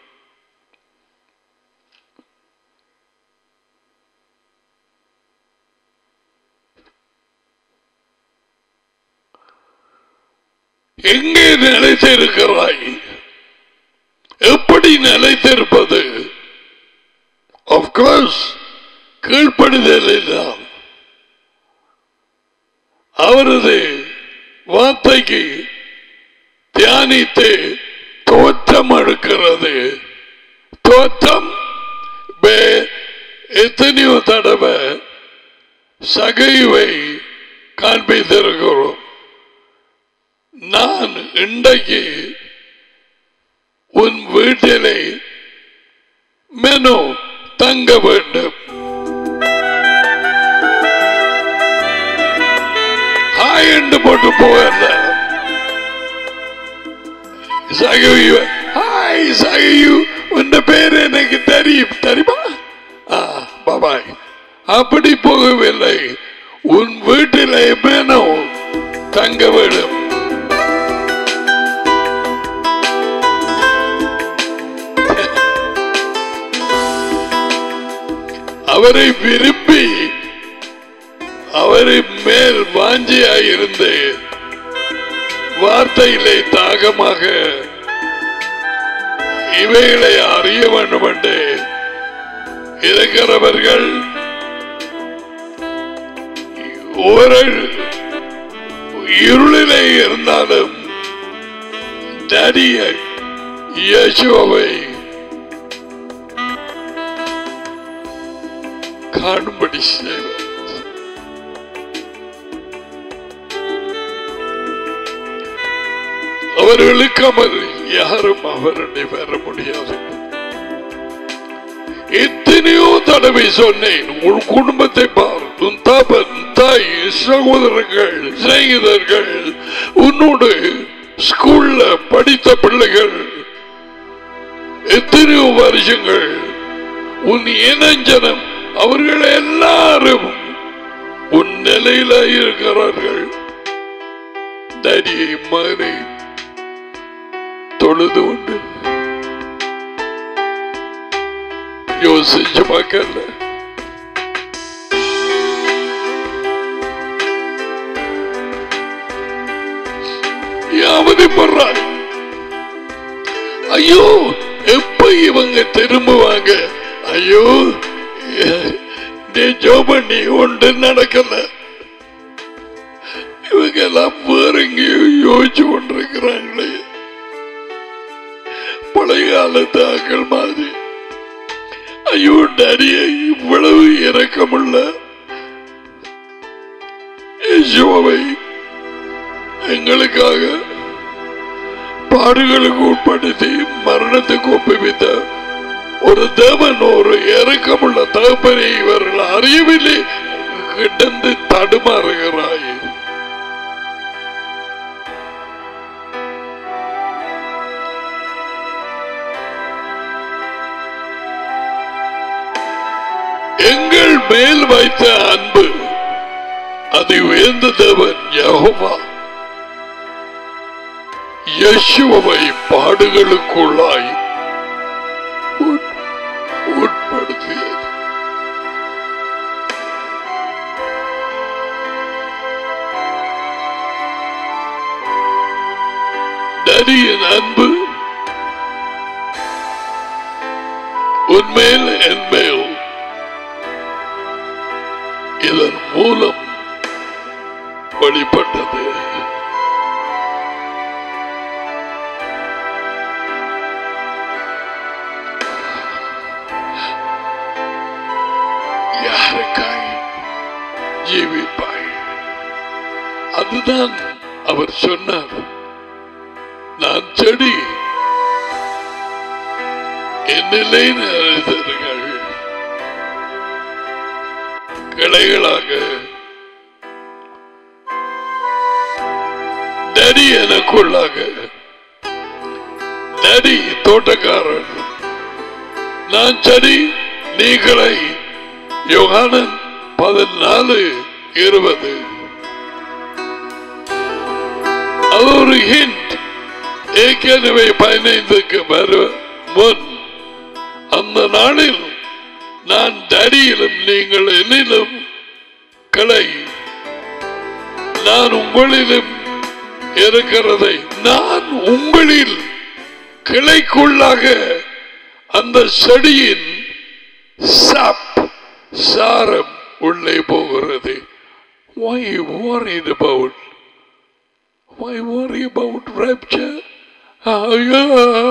எங்கே நிலைத்திருக்கிறாய் எப்படி நிலைத்திருப்பது அப்கோர்ஸ் கீழ்ப்படுதல் இல்லாம் அவரது வார்த்தைக்கு தியானித்து தோற்றம் எடுக்கிறது தோற்றம் வே- எத்தனையோ தடவை சகைவை காண்பித்திருக்கிறோம் நான் இன்றைக்கு உன் வீட்டிலே மெனு தங்க வேண்டும் ஹாய் என்று போட்டு போகல சகையு ஹாய் சகையு உன் பேர் எனக்கு தெரியும் தெரியுமா ஆ பாபாய் அப்படி போகவில்லை உன் வீட்டிலே மெனு தங்க வேண்டும் அவரை விரும்பி அவரை மேல் வாஞ்சியாயிருந்து வார்த்தையிலே தாகமாக இவைகளை அறிய வேண்டும் என்று இருக்கிறவர்கள் ஒரு இருளிலே இருந்தாலும் நடிகை இயேசுவை காணும்படி செய்வார் அவர்களுக்கு அவர் யாரும் அவருடைய வர முடியாது எத்தனையோ தடவை சொன்னேன் உன் குடும்பத்தை பார் உன் தாப்பன் தாய் சகோதரர்கள் சிநேகிதர்கள் உன்னோடு ஸ்கூல்ல படித்த பிள்ளைகள் எத்தனையோ வருஷங்கள் உன் இனஞ்சனம் அவர்கள் எல்லாரும் உன் நிலையில இருக்கிறார்கள் தரியை மகனை தொழுது உண்டு யோசிச்சு பார்க்கல அவதிப்படுறாங்க ஐயோ எப்ப இவங்க திரும்புவாங்க ஐயோ நீ ஜோபண்ணி ஒன்று நடக்கல இவங்க எல்லாம் வேற எங்கேயோ யோசிச்சு கொண்டிருக்கிறாங்களே பழைய காலத்து ஆக்கள் மாதிரி ஐயோ டரிய இவ்வளவு இறக்கமுள்ள இயேசுவை எங்களுக்காக பாடுகளுக்கு உட்படுத்தி மரணத்துக்கு ஒப்புவித்த ஒரு தேவன் ஒரு இறக்கமுள்ள தகப்பனை இவர்கள் அறியவில்லை கிடந்து தடுமாறுகிறாய் எங்கள் மேல் வைத்த அன்பு அது உயர்ந்த தேவன் யெகோவா யேசுவை பாடுகளுக்குள்ளாய் உட்- உட்படுத்தியது நரியின் அன்பு உன்மேல் என் மேல் இதன் மூலம் வெளிப்பட்டது யாருக்காய் ஜீவிப்பாய் அதுதான் அவர் சொன்னார் நான் செடி என்னிலே நிறைந்தீர்கள் கிளைகளாக நரி எனக்குள்ளாக நரி தோட்டக்காரன் நான் செடி நீங்களை யோகானன் பதினாலு இருபது அது ஒரு ஹிண்ட் ஏற்கனவே பதினைந்துக்கு வரு முன் அந்த நாளில் நான் தடியிலும் நீங்கள் என்னிலும் கிளை நான் உங்களிலும் இருக்கிறதை நான் உங்களில் கிளைக்குள்ளாக அந்த செடியின் சாப் சாரம் உள்ளே போகிறது why you worried about why worry about rapture Ah, yeah.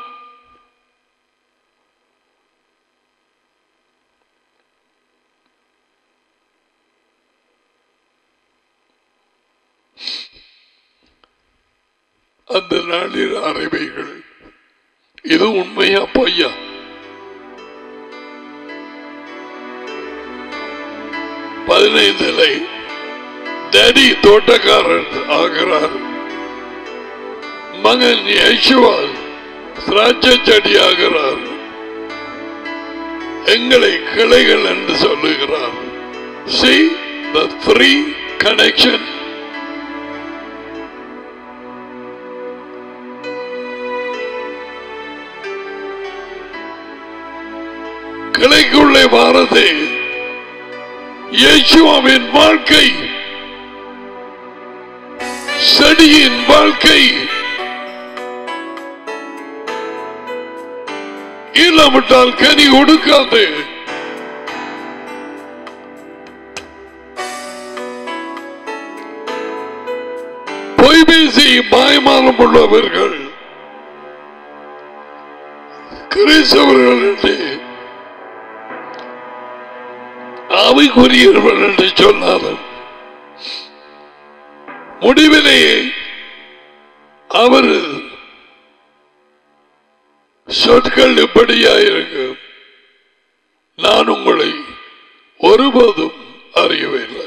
அந்த நாளில் அறிவைகள் இது உண்மையா பொய்யா பதினைந்திலை டேடி தோட்டக்காரர் ஆகிறார் மகன் யேசுவால் திராட்சை செடி ஆகிறார் எங்களை கிளைகள் என்று சொல்லுகிறார் see the three connection கிளைக்குள்ளே வாரது இயேசுவாவின் வாழ்க்கை செடியின் வாழ்க்கை இல்லாவிட்டால் கனி கொடுக்காது பொய் பேசி மாயமானம் உள்ளவர்கள் கிறிஸ்தவர்கள் என்று ஆவிக்குரியவர்கள் என்று சொன்னாலும் முடிவிலேயே அவர் சொற்கள் இப்படியாயிருக்கு நான் உங்களை ஒருபோதும் அறியவில்லை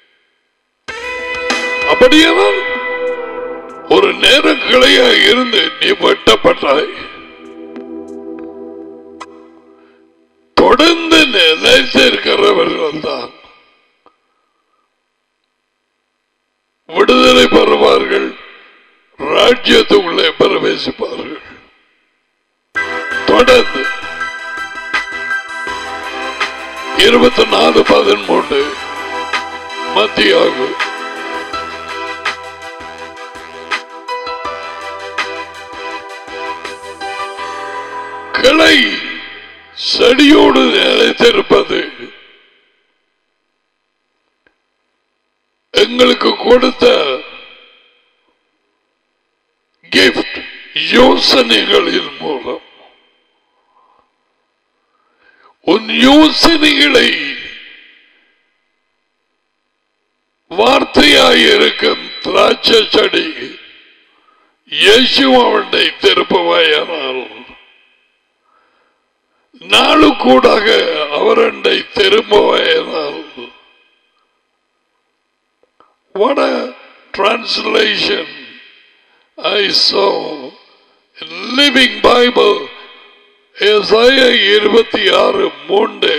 அப்படியானால் ஒரு நேர கிளையாக இருந்து நீ வெட்டப்பட்டாய் தொடர்ந்து நிலைத்திருக்கிறவர்கள் தான் விடுதலை பெறுவார்கள் ராஜ்யத்துக்குள்ளே பிரவேசிப்பார்கள் தொடர்ந்து இருபத்தி நாலு பதிமூன்று மத்தியாகும் கிளை செடியோடு நிலைத்திருப்பது எங்களுக்கு கொடுத்த கிஃப்ட் யோசனைகளின் மூலம் உன் யோசனைகளை வார்த்தையாயிருக்கும் திராட்சை செடி இயேசுவனை திருப்புவாயானால் நாளுக்கூடாக அவரண்டை திரும்புவாயானால் What a translation I saw in Living Bible ஏசாயா இருபத்தி ஆறு மூன்று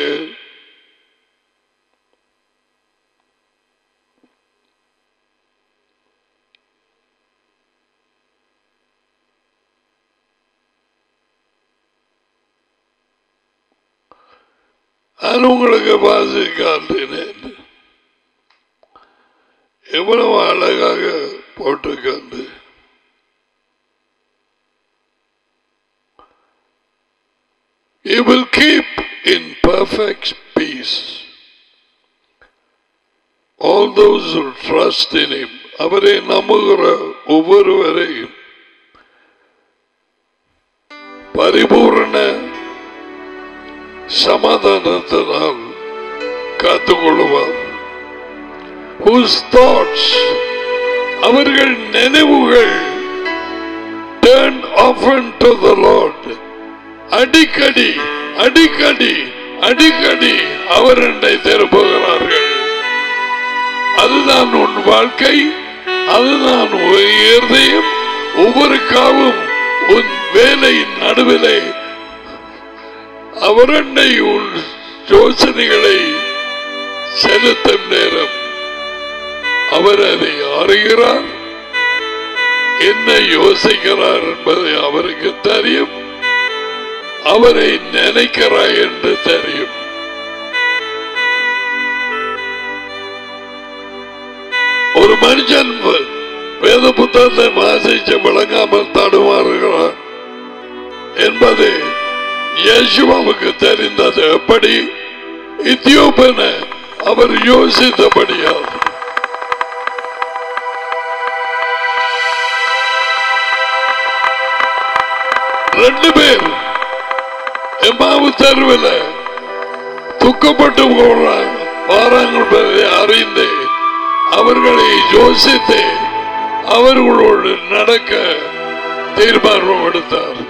நான் உங்களுக்கு வாசி காட்டினேன் எவ்வளவு அழகாக போட்டிருக்காண்டு He will keep in perfect peace all those who trust in Him. அவரை நம்புகிற ஒவ்வொருவரையும் பரிபூரண சமாதானத்தினால் காத்துக்கொள்வார் whose thoughts அவர்கள் நினைவுகள் turn often to the Lord அடிக்கடி அடிக்கடி அடிக்கடி அவர் என்னை திருப்புகிறார்கள் அதுதான் உன் வாழ்க்கை அதுதான் உன் இருதயம் ஒவ்வொரு காவும் உன் வேலையின் நடுவிலே அவர் என்னை உன் யோசனைகளை செலுத்தும் நேரம் அவர் அதை அறிகிறார் என்ன யோசிக்கிறார் என்பதை அவருக்கு தெரியும் அவரை நினைக்கிறார் என்று தெரியும் ஒரு மனுஷன் வேத புத்தகத்தை வாசிச்சு விளங்காமல் தடுமாறுகிறான் என்பது இயேசுவாவுக்கு தெரிந்தது எப்படி இத்தியோப்பன அவர் யோசித்தபடியால் ரெண்டு பேர் எம்மாவு தெருவில் துக்கப்பட்டு போறாங்க வாராங்கள் அறிந்து அவர்களை யோசித்து அவர்களோடு நடக்க தீர்மானம் எடுத்தார்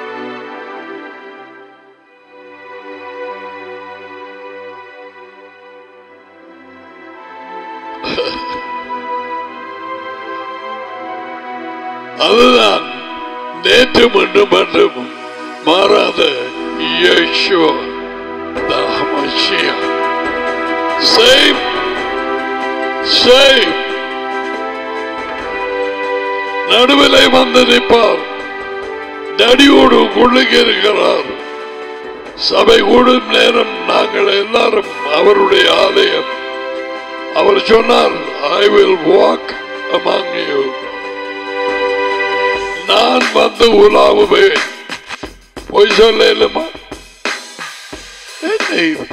அதுதான் நேற்று மட்டும் மட்டும் மாறாத இயேசுவா தாமசியா சேவ் சேவ் நடுவிலே வந்து நிற்பார் தடியோடு கொள்ளுக இருக்கிறார் சபை கூடும் நேரம் நாங்கள் எல்லாரும் அவருடைய ஆலயம் அவர் சொன்னார் I will walk among you நான் வந்து உலாவுவேன் பொய் சொல்லலுமா என்ன இது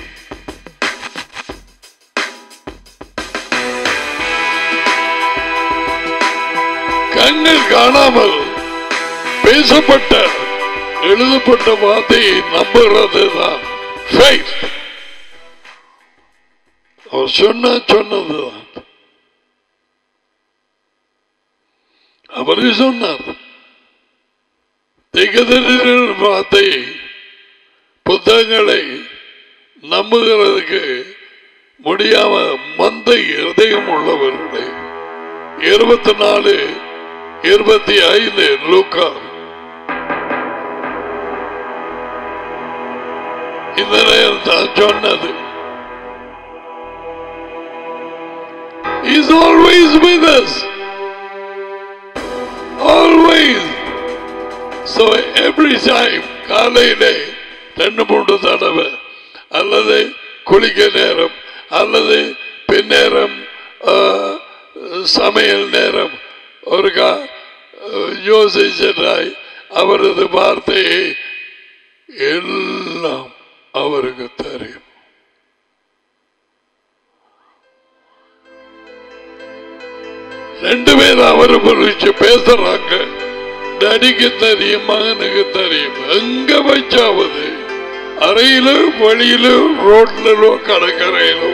கண்ணில் காணாமல் பேசப்பட்ட எழுதப்பட்ட வார்த்தையை நம்புறது தான் அவர் சொன்ன சொன்னதுதான் அவரே சொன்னார் திகதரின் வார்த்தை புத்தகங்களை நம்புகிறதுக்கு முடியாம மந்த இருதயம் உள்ளவர்களே இருபத்தி நாலு இருபத்தி ஐந்து லூக்கா இந்த நேரம் தான் சொன்னது He's always with us. Always. So every time காலையிலே ரெண்டு மூன்று தடவை அல்லது குளிக்க நேரம் அல்லது பின்னேரம் ஆ, சமையல் நேரம் ஒரு கா யோசிச்சாய் அவரது வார்த்தையை எல்லாம் அவருக்கு தெரியும் ரெண்டு பேரும் அவரை குறிச்சு பேசுறாங்க டடிக்கு தெரியும் மகனுக்கு தெரியும் எங்க வச்சாவது அறையிலோ வழியிலோ ரோட்லோ கடற்கரையிலோ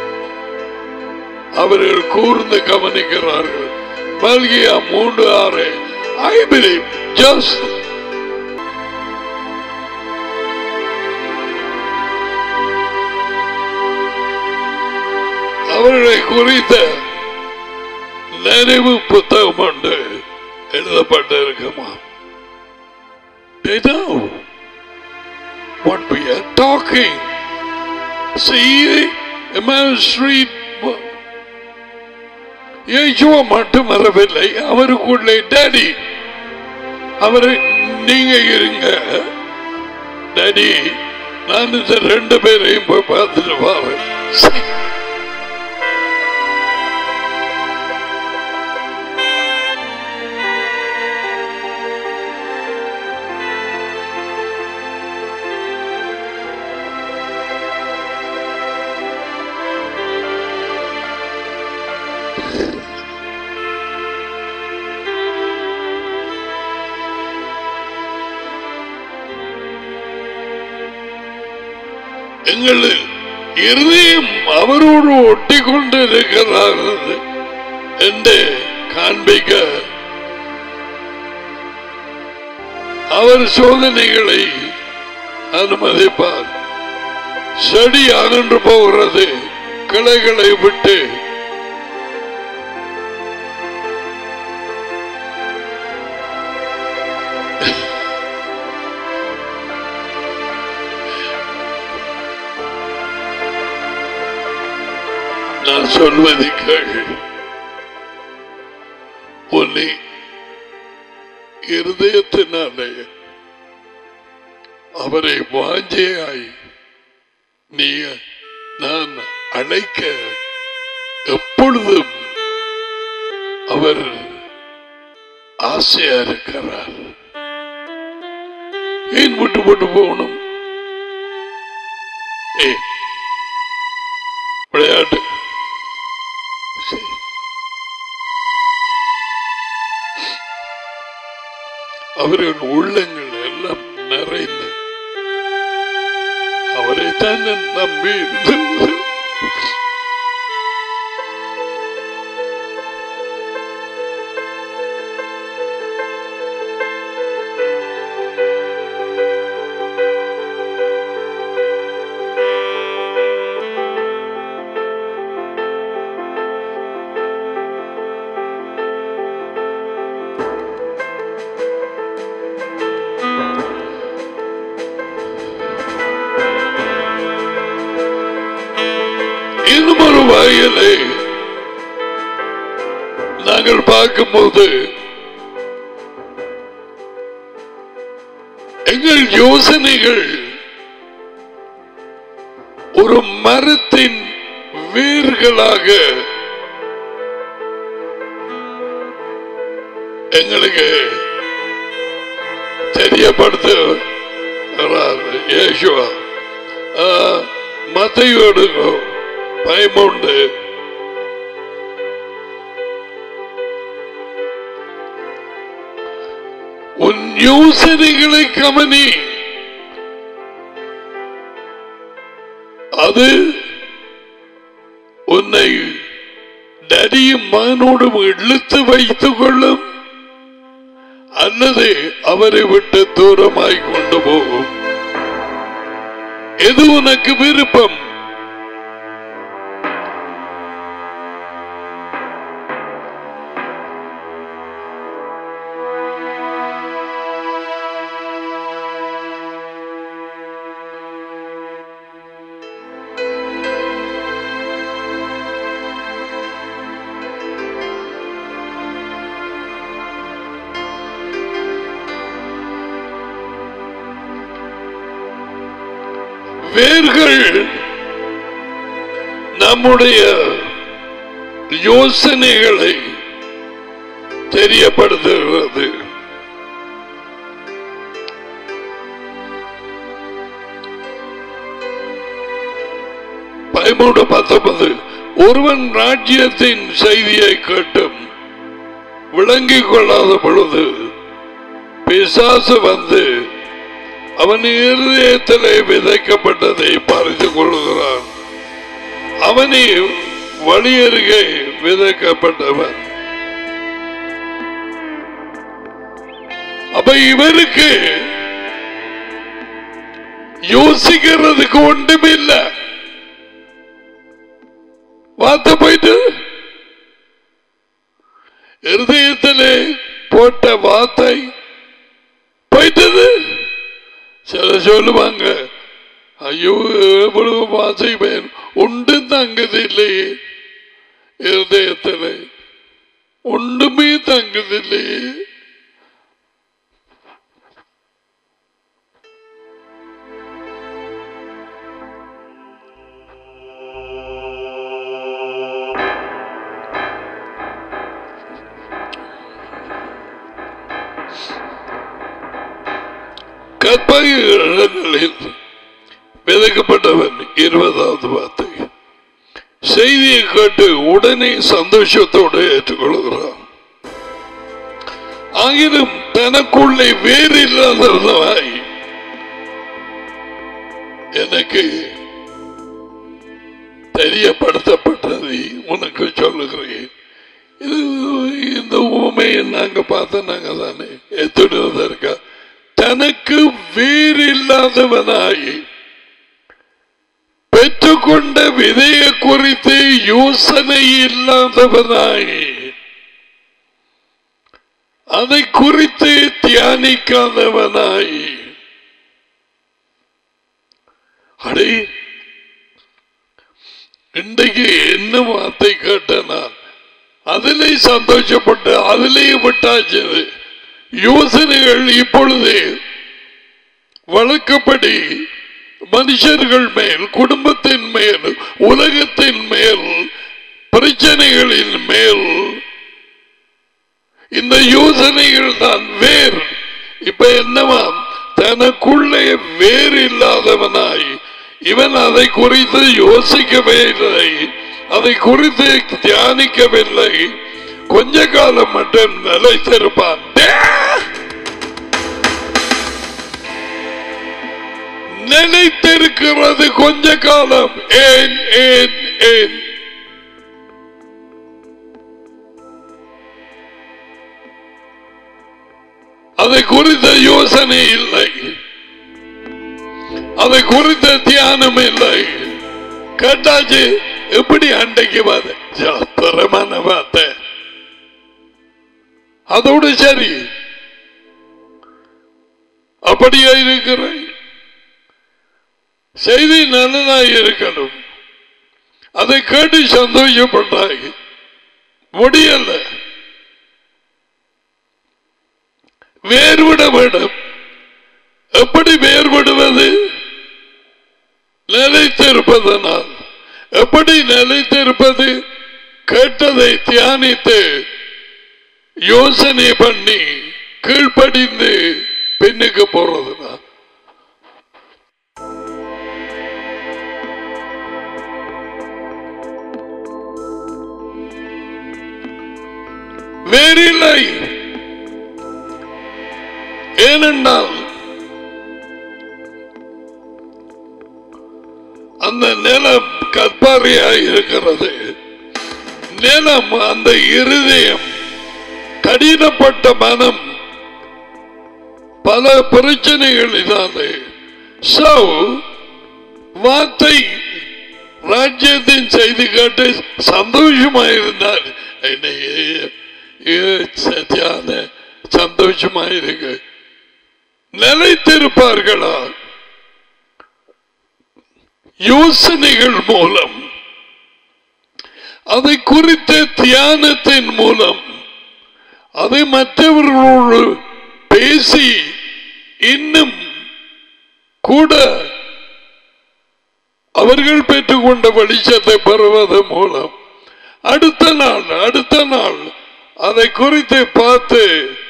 அவர்கள் கூர்ந்து கவனிக்கிறார்கள் மல்கியா மூன்று ஆறு ஐ பிலீவ் ஜஸ்ட் அவர்களை குறித்த நினைவு புத்தகம் உண்டு எழுதப்பட்டிருக்குமா They know what we are talking. See, Emmaus Street இயேசுவா மட்டும் வரவில்லை அவருக்குள்ளே டேடி அவரை நீங்க இருங்க டேடி நான் இந்த ரெண்டு பேரையும் போய் பார்த்துட்டு வரேன் சரி. எங்கள் இருதயம் அவரோடு ஒட்டி கொண்டு இருக்கிறார் என்று காண்பிக்க அவர் சோதனைகளை அனுமதிப்பார் செடி அகன்று போகிறது கிளைகளை விட்டு நான் சொல்வதை கேள் உன்னை இருதயத்தினாலே அவரை வாஞ்சையாய் நீ நான் அழைக்க எப்பொழுதும் அவர் ஆசையா இருக்கிறார் ஏன் விட்டு போட்டு போகணும் ஏ விளையாட்டு சரி. அவரின் உள்ளங்கள் எல்லாம் நிறைந்து அவரை தான் நம்பி இருந்தது இன்னும் ஒரு வகையிலே நாங்கள் பார்க்கும்போது எங்கள் யோசனைகள் ஒரு மரத்தின் வேர்களாக எங்களுக்கு தெரியப்படுத்துகிறார் இயேசுவா மத்தையோடு பயமுண்டு உன் யோசனைகளை கவனி அது உன்னை நரியும் மகனோடும் இழுத்து வைத்துக் கொள்ளும் அல்லது அவரை விட்டு தூரமாய் கொண்டு போகும் எது உனக்கு விருப்பம் வேர்கள் நம்முடைய யோசனைகளை தெரியப்படுத்துகிறது பதிமூன்று பத்தொன்பது ஒருவன் ராஜ்யத்தின் செய்தியை கேட்டும் விளங்கிக் கொள்ளாத பொழுது பிசாசு வந்து அவன் இருதயத்திலே விதைக்கப்பட்டதை பறித்து கொள்கிறான் அவனே வழியருகே விதைக்கப்பட்டவன் அப்ப இவருக்கு யோசிக்கிறதுக்கு ஒன்றுமில்ல வார்த்தை போயிட்டு இருதயத்திலே போட்ட வார்த்தை போயிட்டது சில சொல்லுவாங்க ஐயோ எவ்வளவு வாசிப்பேன் உண்டு தங்குதில்லையே இருதயத்தில் ஒன்றுமே தங்குதில்லையே கற்பகளில் விதைக்கப்பட்டவன் இருபதாவது வார்த்தை செய்தியை கேட்டு உடனே சந்தோஷத்தோடு ஏற்றுக்கொள்கிறான் ஆகிலும் தனக்குள்ளே வேறு இல்லாதவனாய் எனக்கு தெரியப்படுத்தப்பட்டதை உனக்கு சொல்லுகிறேன் இது இந்த உண்மையை நாங்க பார்த்த நாங்க தானே எத்துடுவதற்கா தனக்கு வேறில்லாதவனாய் பெற்றுக்கொண்ட விதைய குறித்து யோசனை இல்லாதவனாய் அதை குறித்து தியானிக்காதவனாய் அடே இன்றைக்கு என்ன வார்த்தை கேட்ட நான் அதிலே சந்தோஷப்பட்டு அதிலே விட்டாச்சு யோசனைகள் இப்பொழுது வழக்கப்படி மனுஷர்கள் மேல் குடும்பத்தின் மேல் உலகத்தின் மேல் பிரச்சனைகளின் மேல் இந்த யோசனைகள் தான் வேர் இப்ப என்னவா தனக்குள்ளே வேர் இல்லாதவனாய் இவன் அதை குறித்து யோசிக்கவே இல்லை அதை குறித்து தியானிக்கவில்லை கொஞ்ச காலம் மட்டும் நிலைத்திருப்பான் டே! நிலைத்திருக்கிறது கொஞ்ச காலம் ஏன் ஏன் ஏன் அதை குறித்த யோசனை இல்லை அதை குறித்த தியானம் இல்லை கேட்டாச்சு எப்படி அண்டைக்கு வாத சாஸ்திரமான வார்த்தை அதோடு சரி அப்படியா இருக்கிறேன் செய்தி நல்லதாய் இருக்கணும் அதை கேட்டு சந்தோஷப்பட்டாய் முடியல வேறுவிட வேண்டும் எப்படி வேறுபடுவது நிலைத்திருப்பதனால் எப்படி நிலைத்திருப்பது கேட்டதை தியானித்து யோசனை பண்ணி கீழ்ப்படிந்து பின்னுக்கு போறதுனா வேறில்லை ஏனென்றால் அந்த நிலம் கற்பாரியாய் இருக்கிறது நிலம் அந்த இருதயம் கடினப்பட்ட மனம் பல பிரச்சனைகளினாலே சோ வார்த்தை ராஜ்யத்தின் செய்தி கேட்டு சந்தோஷமாயிருந்தார் என்னை சத்தியான சந்தோஷமாயிருக்கு நிலைத்திருப்பார்களா யோசனைகள் மூலம் அதை குறித்த தியானத்தின் மூலம் அதை மற்றவர்களோடு பேசி இன்னும் கூட அவர்கள் பெற்றுக்கொண்ட வெளிச்சத்தை பெறுவது மூலம் அடுத்த நாள் அடுத்த நாள் அதை குறித்து பார்த்து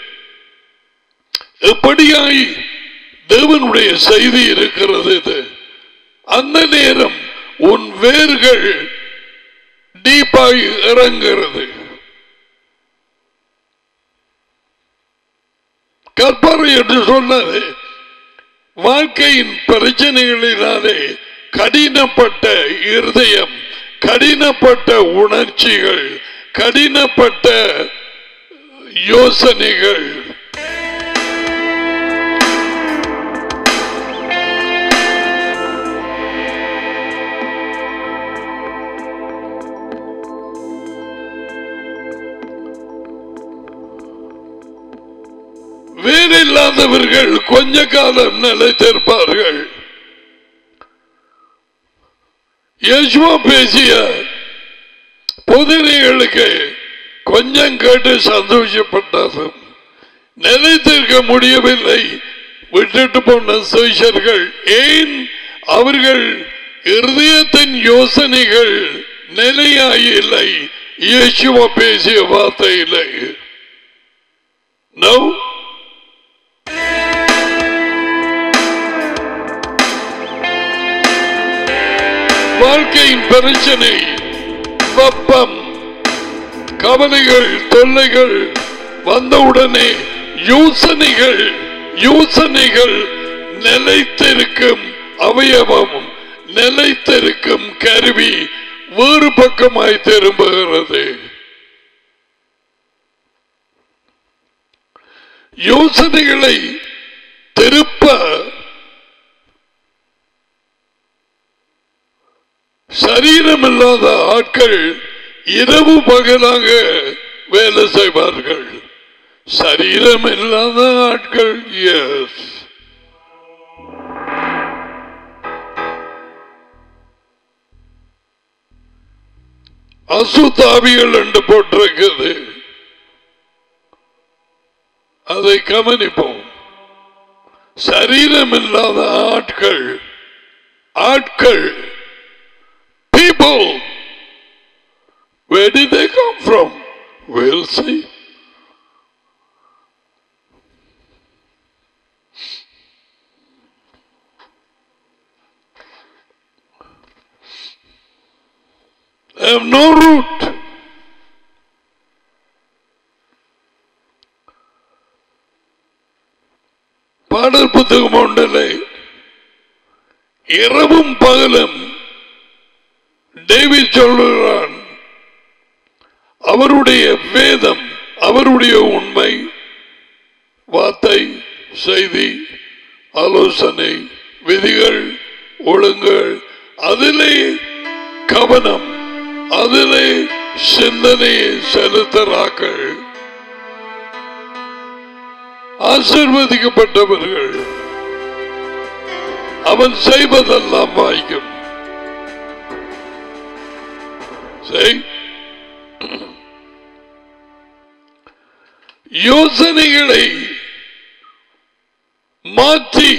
எப்படியாய் தேவனுடைய செய்தி இருக்கிறது இது அந்த நேரம் உன் வேர்கள் டீப்பாய் இறங்குகிறது கற்பனை என்று சொன்னது வாழ்க்கையின் பிரச்சனைகளினாலே கடினப்பட்ட இருதயம் கடினப்பட்ட உணர்ச்சிகள் கடினப்பட்ட யோசனைகள் வேறில்லாதவர்கள் கொஞ்ச காலம் நிலைத்திருப்பார்கள் யேசுவா பேசிய பொதுநீகளுக்கு கொஞ்சம் கேட்டு சந்தோஷப்பட்டாலும் நிலைத்திருக்க முடியவில்லை விட்டுட்டு போன சுவிசர்கள் ஏன் அவர்கள் இருதயத்தின் யோசனைகள் நிலையாயில்லை இயேசுவா பேசிய வார்த்தை இல்லை No? வாழ்க்கையின் பிரச்சனை வெப்பம் கவலைகள் தொல்லைகள் வந்தவுடனே யோசனைகள் யோசனைகள் நிலைத்திருக்கும் அவயவம் நிலைத்திருக்கும் கருவி வேறு பக்கமாய் திரும்புகிறது யோசனைகளை திருப்ப சரீரமில்லாத ஆட்கள் இரவு பகலாக வேலை செய்வார்கள் சரீரம் இல்லாத ஆட்கள் எஸ் அசுத்தாவிகள் என்று போட்டிருக்கிறது அதை கவனிப்போம் சரீரம் இல்லாத ஆட்கள் ஆட்கள் people where did they come from we'll see they have no root பாடல் புத்தகம் ஒன்றில்லை இரவும் பகலும் டேவிட் சொல்லுகிறான் அவருடைய வேதம் அவருடைய உண்மை வார்த்தை செய்தி ஆலோசனை விதிகள் ஒழுங்குகள் அதிலே கவனம் அதிலே சிந்தனையை செலுத்தராக்கள் ஆசிர்வதிக்கப்பட்டவர்கள் அவன் செய்வதெல்லாம் வாய்க்கும் செய். யோசனைகளை மாற்றி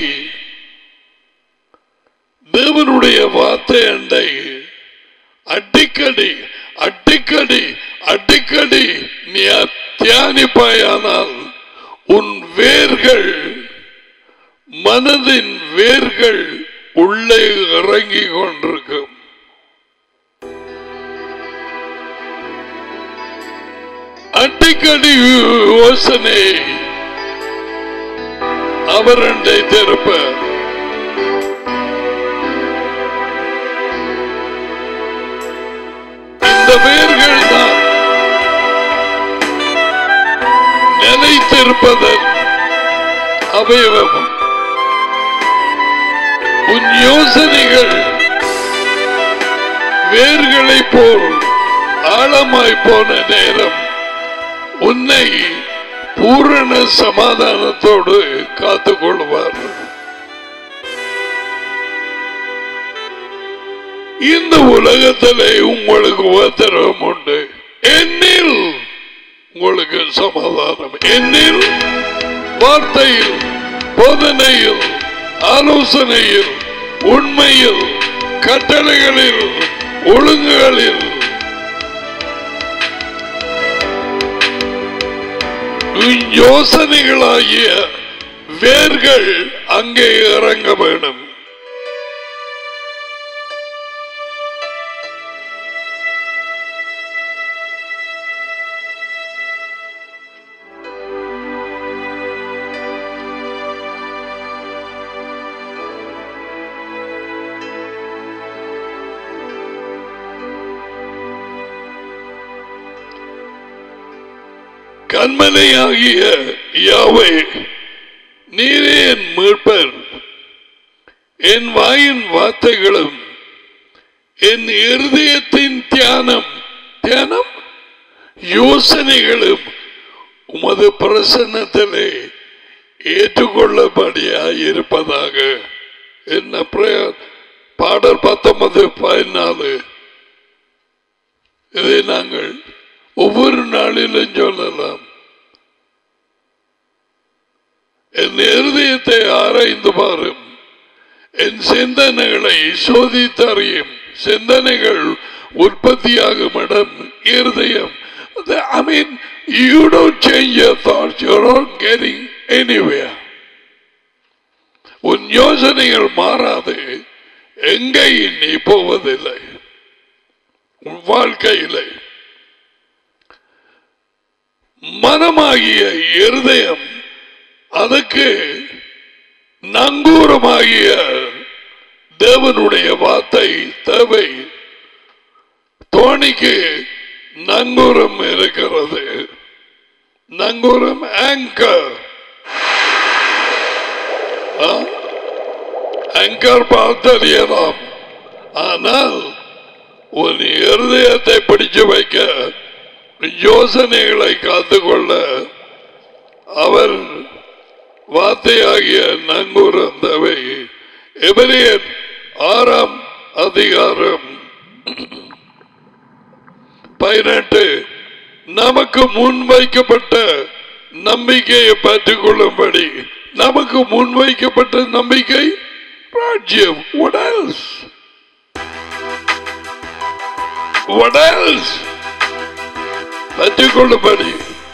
தேவனுடைய வார்த்தை அண்டை அடிக்கடி அடிக்கடி அடிக்கடி நீ தியானிப்பாயானால் உன் வேர்கள் மனதின் வேர்கள் உள்ளே இறங்கிக் கொண்டிருக்கும் அடிக்கடி யோசனை அவரண்டை திருப்ப இந்த வேர்கள் தான் நிலைத்திருப்பதன் அவயவம் உன் யோசனைகள் வேர்களை போல் ஆழமாய் போன நேரம் உன்னை பூரண சமாதானத்தோடு காத்துக் கொள்வார் இந்த உலகத்திலே உங்களுக்கு உத்தரவும் உண்டு என்னில் உங்களுக்கு சமாதானம் என்னில் வார்த்தையில் போதனையில் ஆலோசனையில் உண்மையில் கட்டளைகளில் ஒழுங்குகளில் உன் யோசனைகளாகிய வேர்கள் அங்கே இறங்க வேணும் கண்மலையாகிய யாவை நீரே என் மீட்பர் என் வாயின் வார்த்தைகளும் என் இருதயத்தின் தியானம் தியானம் யோசனைகளும் உமது பிரசன்னத்திலே ஏற்றுக்கொள்ளபடியாய் இருப்பதாக என்ன பிரயா- பாடல் பத்தொன்பது பதினாலு இதை நாங்கள் ஒவ்வொரு நாளிலும் சொல்லலாம் என் இருதயத்தை ஆராய்ந்து பாரும் என் சிந்தனைகளை சோதித்தறியும் சிந்தனைகள் உற்பத்தியாகும் இடம் இருதயம் I mean, you don't change your thoughts, you're not getting anywhere. உன் யோசனைகள் மாறாது எங்கேயும் நீ போவதில்லை உன் வாழ்க்கையிலே மனமாகிய இருதயம் அதுக்கு நங்கூரமாகிய தேவனுடைய வார்த்தை தேவை தோணிக்கு நங்கூரம் இருக்கிறது நங்கூரம் ஆங்கர் ஆங்கர் பார்த்தறியலாம் ஆனால் உன் இருதயத்தை பிடிச்சு வைக்க யோசனைகளை காத்துக்கொள்ள அவர் வார்த்தையாகிய நங்கூரம் தேவை எபிரேயர் ஆறாம் அதிகாரம் பதினெட்டு நமக்கு முன்வைக்கப்பட்ட நம்பிக்கையை பற்றிக் கொள்ளும்படி நமக்கு முன்வைக்கப்பட்ட நம்பிக்கை ராஜ்யம் What else? What else? பற்றிக் கொள்ளும்படி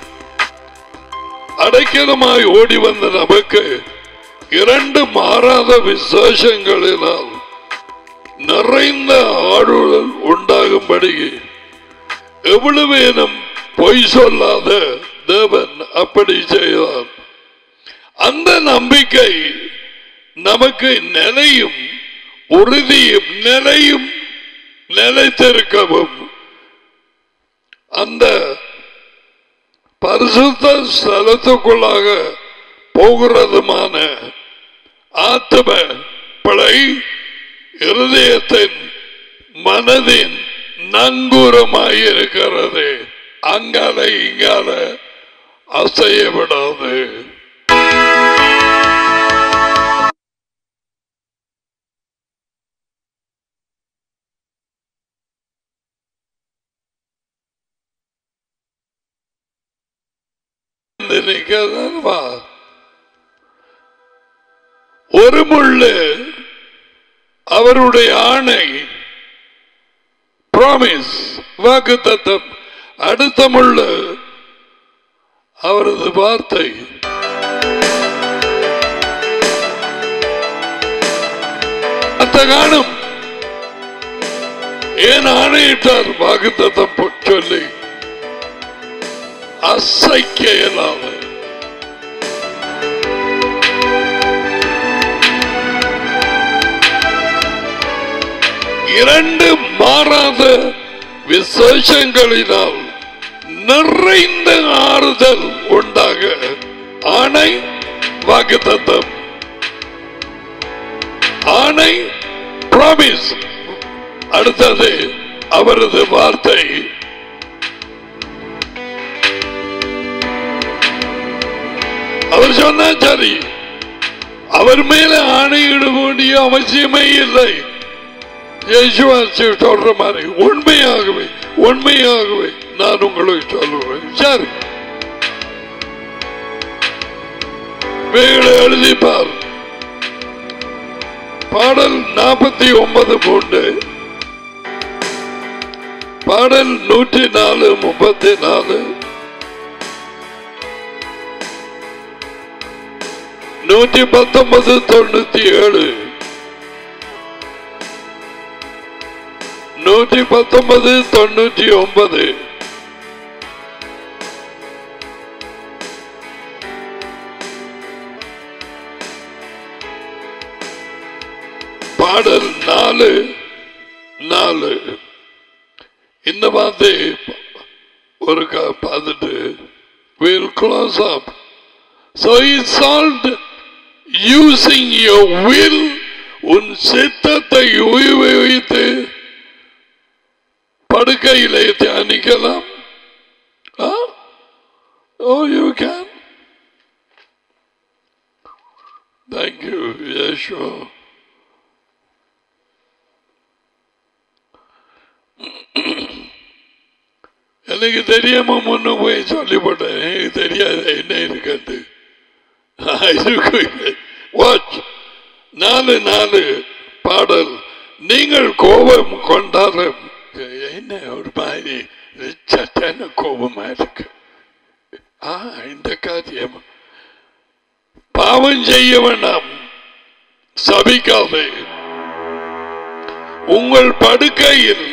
அடைக்கலமாய் ஓடி வந்த நமக்கு இரண்டு மாறாத விசேஷங்களினால் நிறைந்த ஆளுதல் உண்டாகும்படி எவ்வளவேனும் பொய் சொல்லாத தேவன் அப்படி செய்தார் அந்த நம்பிக்கை நமக்கு நிலையும் உறுதியும் நிலையும் நிலைத்திருக்கவும் அந்த பரிசுத்த ஸ்தலத்துக்குள்ளாக போகிறதுமான ஆத்ம பிழை இருதயத்தின் மனதின் நங்கூரமாயிருக்கிறது அங்கால இங்கால அசைய விடாது நினைக்கிறதா ஒரு முள்ளு அவருடைய ஆணை ப்ராமிஸ் வாக்கு தத்தம் அடுத்த முள்ளு அவரது வார்த்தை அத்த காணும் ஏன் ஆணையிட்டார் வாக்கு தத்தம் சொல்லி அசைக்க இயலாத இரண்டு மாறாத விசேஷங்களினால் நிறைந்த ஆறுதல் உண்டாக ஆணை வாக்குத்தத்தம் ஆணை ப்ராமிஸ் அடுத்தது அவரது வார்த்தை அவர் சொன்னா சரி அவர் மேல ஆணையிட வேண்டிய அவசியமே இல்லை இயேசுவா சொல்ற மாதிரி உண்மையாகவே உண்மையாகவே நான் உங்களுக்கு சொல்லுவேன் சரி வேலை எழுதிப்பார் பாடல் நாற்பத்தி ஒன்பது மூன்று பாடல் நூற்றி நாலு முப்பத்தி நாலு நூற்றி பத்தொன்பது தொண்ணூத்தி ஏழு நூற்றி பத்தொன்பது தொண்ணூற்றி ஒன்பது பாடல் நாலு நாலு இந்த வார்த்தை ஒரு க- பார்த்துட்டு will close up so it's all using your will உன் சித்தத்தை உபயோகித்து படுக்கையிலே தியானிக்கலாம் ஓ யூ கேன் தேங்க்யூ யேசோ எனக்கு தெரியாம முன்ன போய் சொல்லிவிட்டேன் எனக்கு தெரியாது என்ன இருக்கிறது வாட்ச் நாலு நாலு பாடல் நீங்கள் கோபம் கொண்டாலும் என்ன ஒரு மாதிரி சட்டான கோபமா இருக்கு ஆ இந்த காரியம் பாவம் செய்ய வேண்டாம் சபிக்காதே உங்கள் படுக்கையில்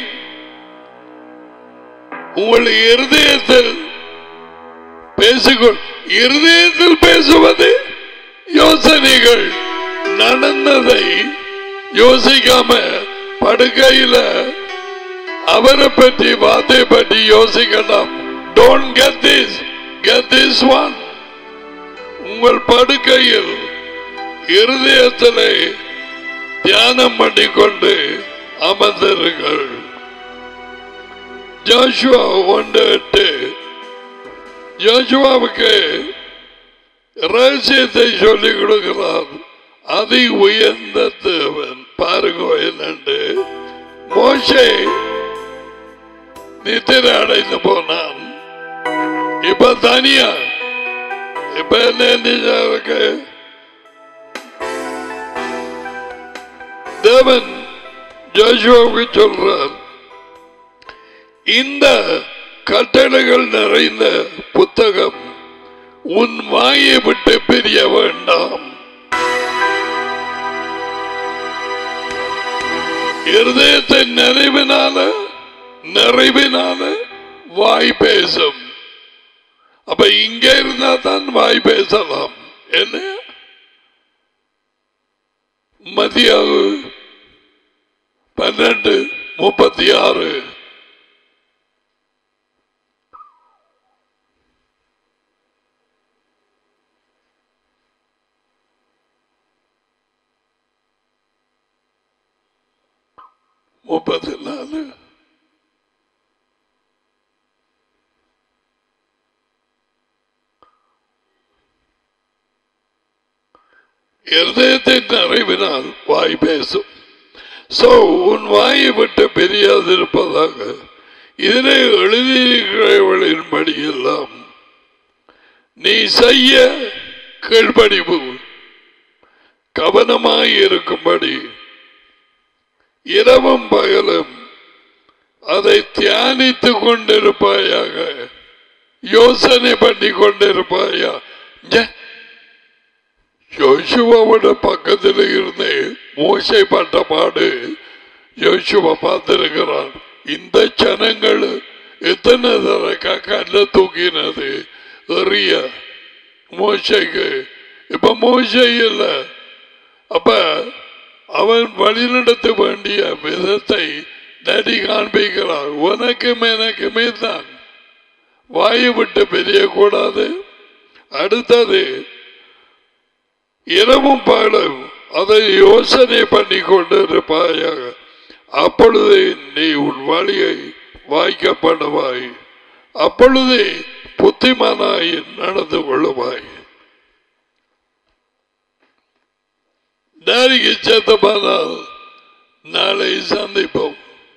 உங்கள் இருதயத்தில் பேசிக்கொள் இருதயத்தில் பேசுவது யோசனைகள் நடந்ததை யோசிக்காம படுக்கையில அவரை பற்றி வார்த்தை பற்றி யோசிக்கலாம் don't get this get this one உங்கள் படுக்கையில் இருதயத்திலே தியானம் பண்ணிக்கொண்டு அமர்ந்திருங்கள் ஜோஷுவா ஒன்று எட்டு ஜோஷுவாவுக்கு ரகசியத்தை சொல்லிக் கொடுக்கிறார் அதி உயர்ந்த தேவன் பாருங்க என்னண்டு மோசே நித்திர அடைந்து போனான் இப்ப தனியா இப்ப என்ன நிஜம் இருக்கு தேவன் ஜோஷுவாவுக்கு சொல்றார் இந்த கட்டளைகள் நிறைந்த புத்தகம் உன் வாயை விட்டு பிரிய வேண்டாம் இருதயத்தின் நிறைவினால நிறைவினால வாய் பேசும் அப்ப இங்க இருந்தா தான் வாய் பேசலாம் என்ன மதியாவு பன்னெண்டு முப்பத்தி ஆறு முப்பத்தி நாலு இருதயத்தின் நிறைவினால் வாய் பேசும் சோ உன் வாயை விட்டு பிரியாதிருப்பதாக இதனை எழுதியிருக்கிறவர்களின்படி எல்லாம் நீ செய்ய கீழ்ப்படிவு கவனமாய் இருக்கும்படி இரவும் பகலும் அதை தியானித்துக் கொண்டிருப்பாயாக யோசனை பண்ணி கொண்டிருப்பாயா ஞ. யோசுவாவோட பக்கத்தில் இருந்து மோசை பட்ட பாடு யோசுவா பார்த்திருக்கிறான் இந்த ஜனங்கள் எத்தனை தடவை கல்ல தூக்கினது எறிய மோசைக்கு இப்ப மோசை இல்ல அப்ப அவன் வழிநடத்த வேண்டிய விதத்தை நடி காண்பிக்கிறார் உனக்கும் எனக்குமே தான் வாயை விட்டு பெரியக்கூடாது அடுத்தது இரவும் பகலும் அதை யோசனை பண்ணி கொண்டிருப்பாயாக அப்பொழுது நீ உன் வழியை வாய்க்கப்படுவாய் அப்பொழுதே புத்திமானாய் நடந்து கொள்ளுவாய் நாளைக்கு சேத்தமானால் நாளை சந்திப்போம்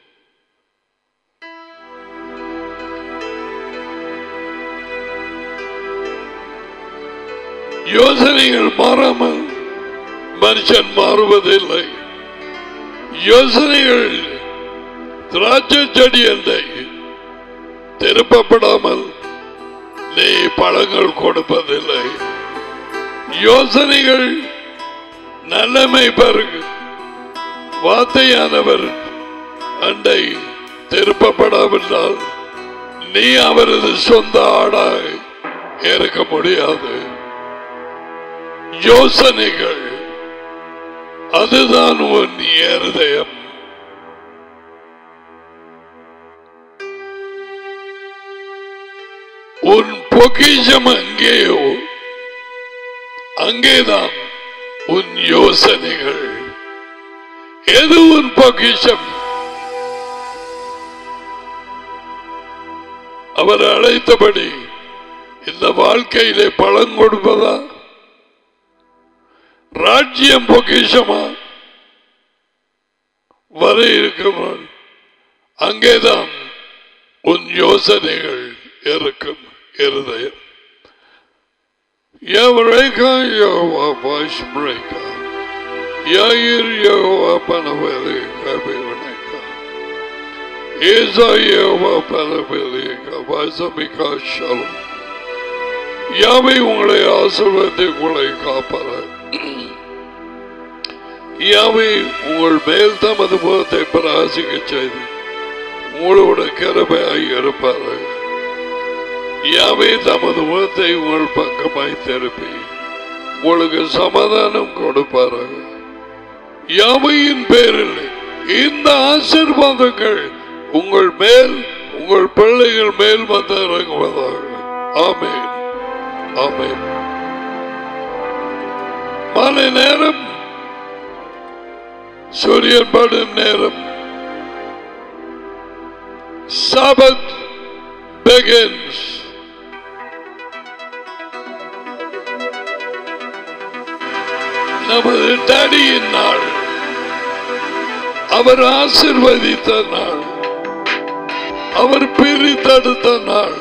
யோசனைகள் மாறாமல் மனுஷன் மாறுவதில்லை யோசனைகள் திராட்சை செடி இல்லை திருப்பப்படாமல் நீ பழங்கள் கொடுப்பதில்லை யோசனைகள் நல்லமை பெருகு வார்த்தையானவர் அண்டை திருப்பப்படாவிட்டால் நீ அவரது சொந்த ஆடாய் இருக்க முடியாது யோசனைகள் அதுதான் உன் இருதயம் உன் பொக்கிஷம் அங்கேயோ அங்கேதான் உன் யோசனைகள் எது உன் பொக்கிஷம் அவர் அழைத்தபடி இந்த வாழ்க்கையிலே பழம் கொடுப்பதா ராஜ்யம் பொக்கிஷமா வர இருக்கிறார் அங்கேதான் உன் யோசனைகள் இருக்கும் இருதயம் Eureka, Yehova, Vashbreka. Yair, Yehova, Panavelika, Bivaneka. Isa, Yehova, Panavelika, Vasamika, Shalom. யாவை உங்களை ஆசிர்வத்தை உங்களை காப்பார யாவை உங்கள் மேல் தமது முகத்தை பிரகாசிக்க செய்து உங்களோட கிருபையாய் இருப்பார்கள் யாவே தமது முகத்தை உங்கள் பக்கமாய் திருப்பி உங்களுக்கு சமாதானம் கொடுப்பார்கள் யாவையின் பேரில் இந்த ஆசிர்வாதங்கள் உங்கள் மேல் உங்கள் பிள்ளைகள் மேல் வந்து இறங்குவதாக ஆமேன் ஆமேன் மாலை நேரம் சூரியன் படும் நேரம் Sabbath begins. நமது டடியின் நாள் அவர் ஆசிர்வதித்த நாள் அவர் பிரித்தெடுத்த நாள்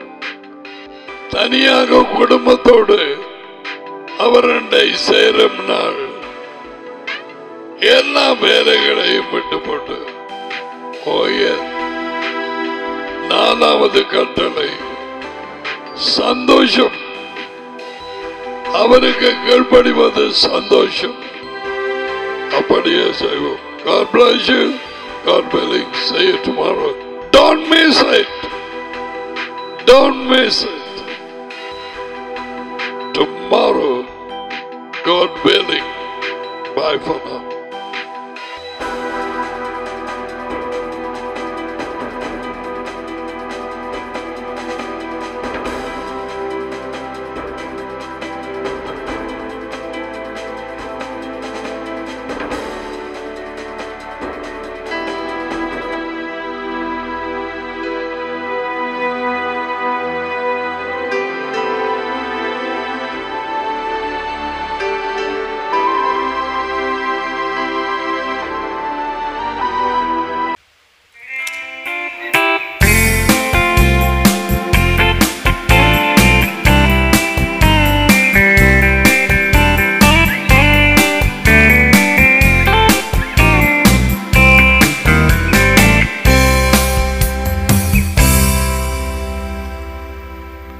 தனியாக குடும்பத்தோடு அவர் அண்டை சேரும் நாள் எல்லா வேலைகளையும் விட்டு போட்டு ஓய நாலாவது கட்டளை சந்தோஷம் அவருக்கு கீழ்ப்படிவது சந்தோஷம் அப்படியே செய்வோம் God bless you. God willing, see you tomorrow. Don't miss it. Don't miss it. Tomorrow, God willing. Bye for now.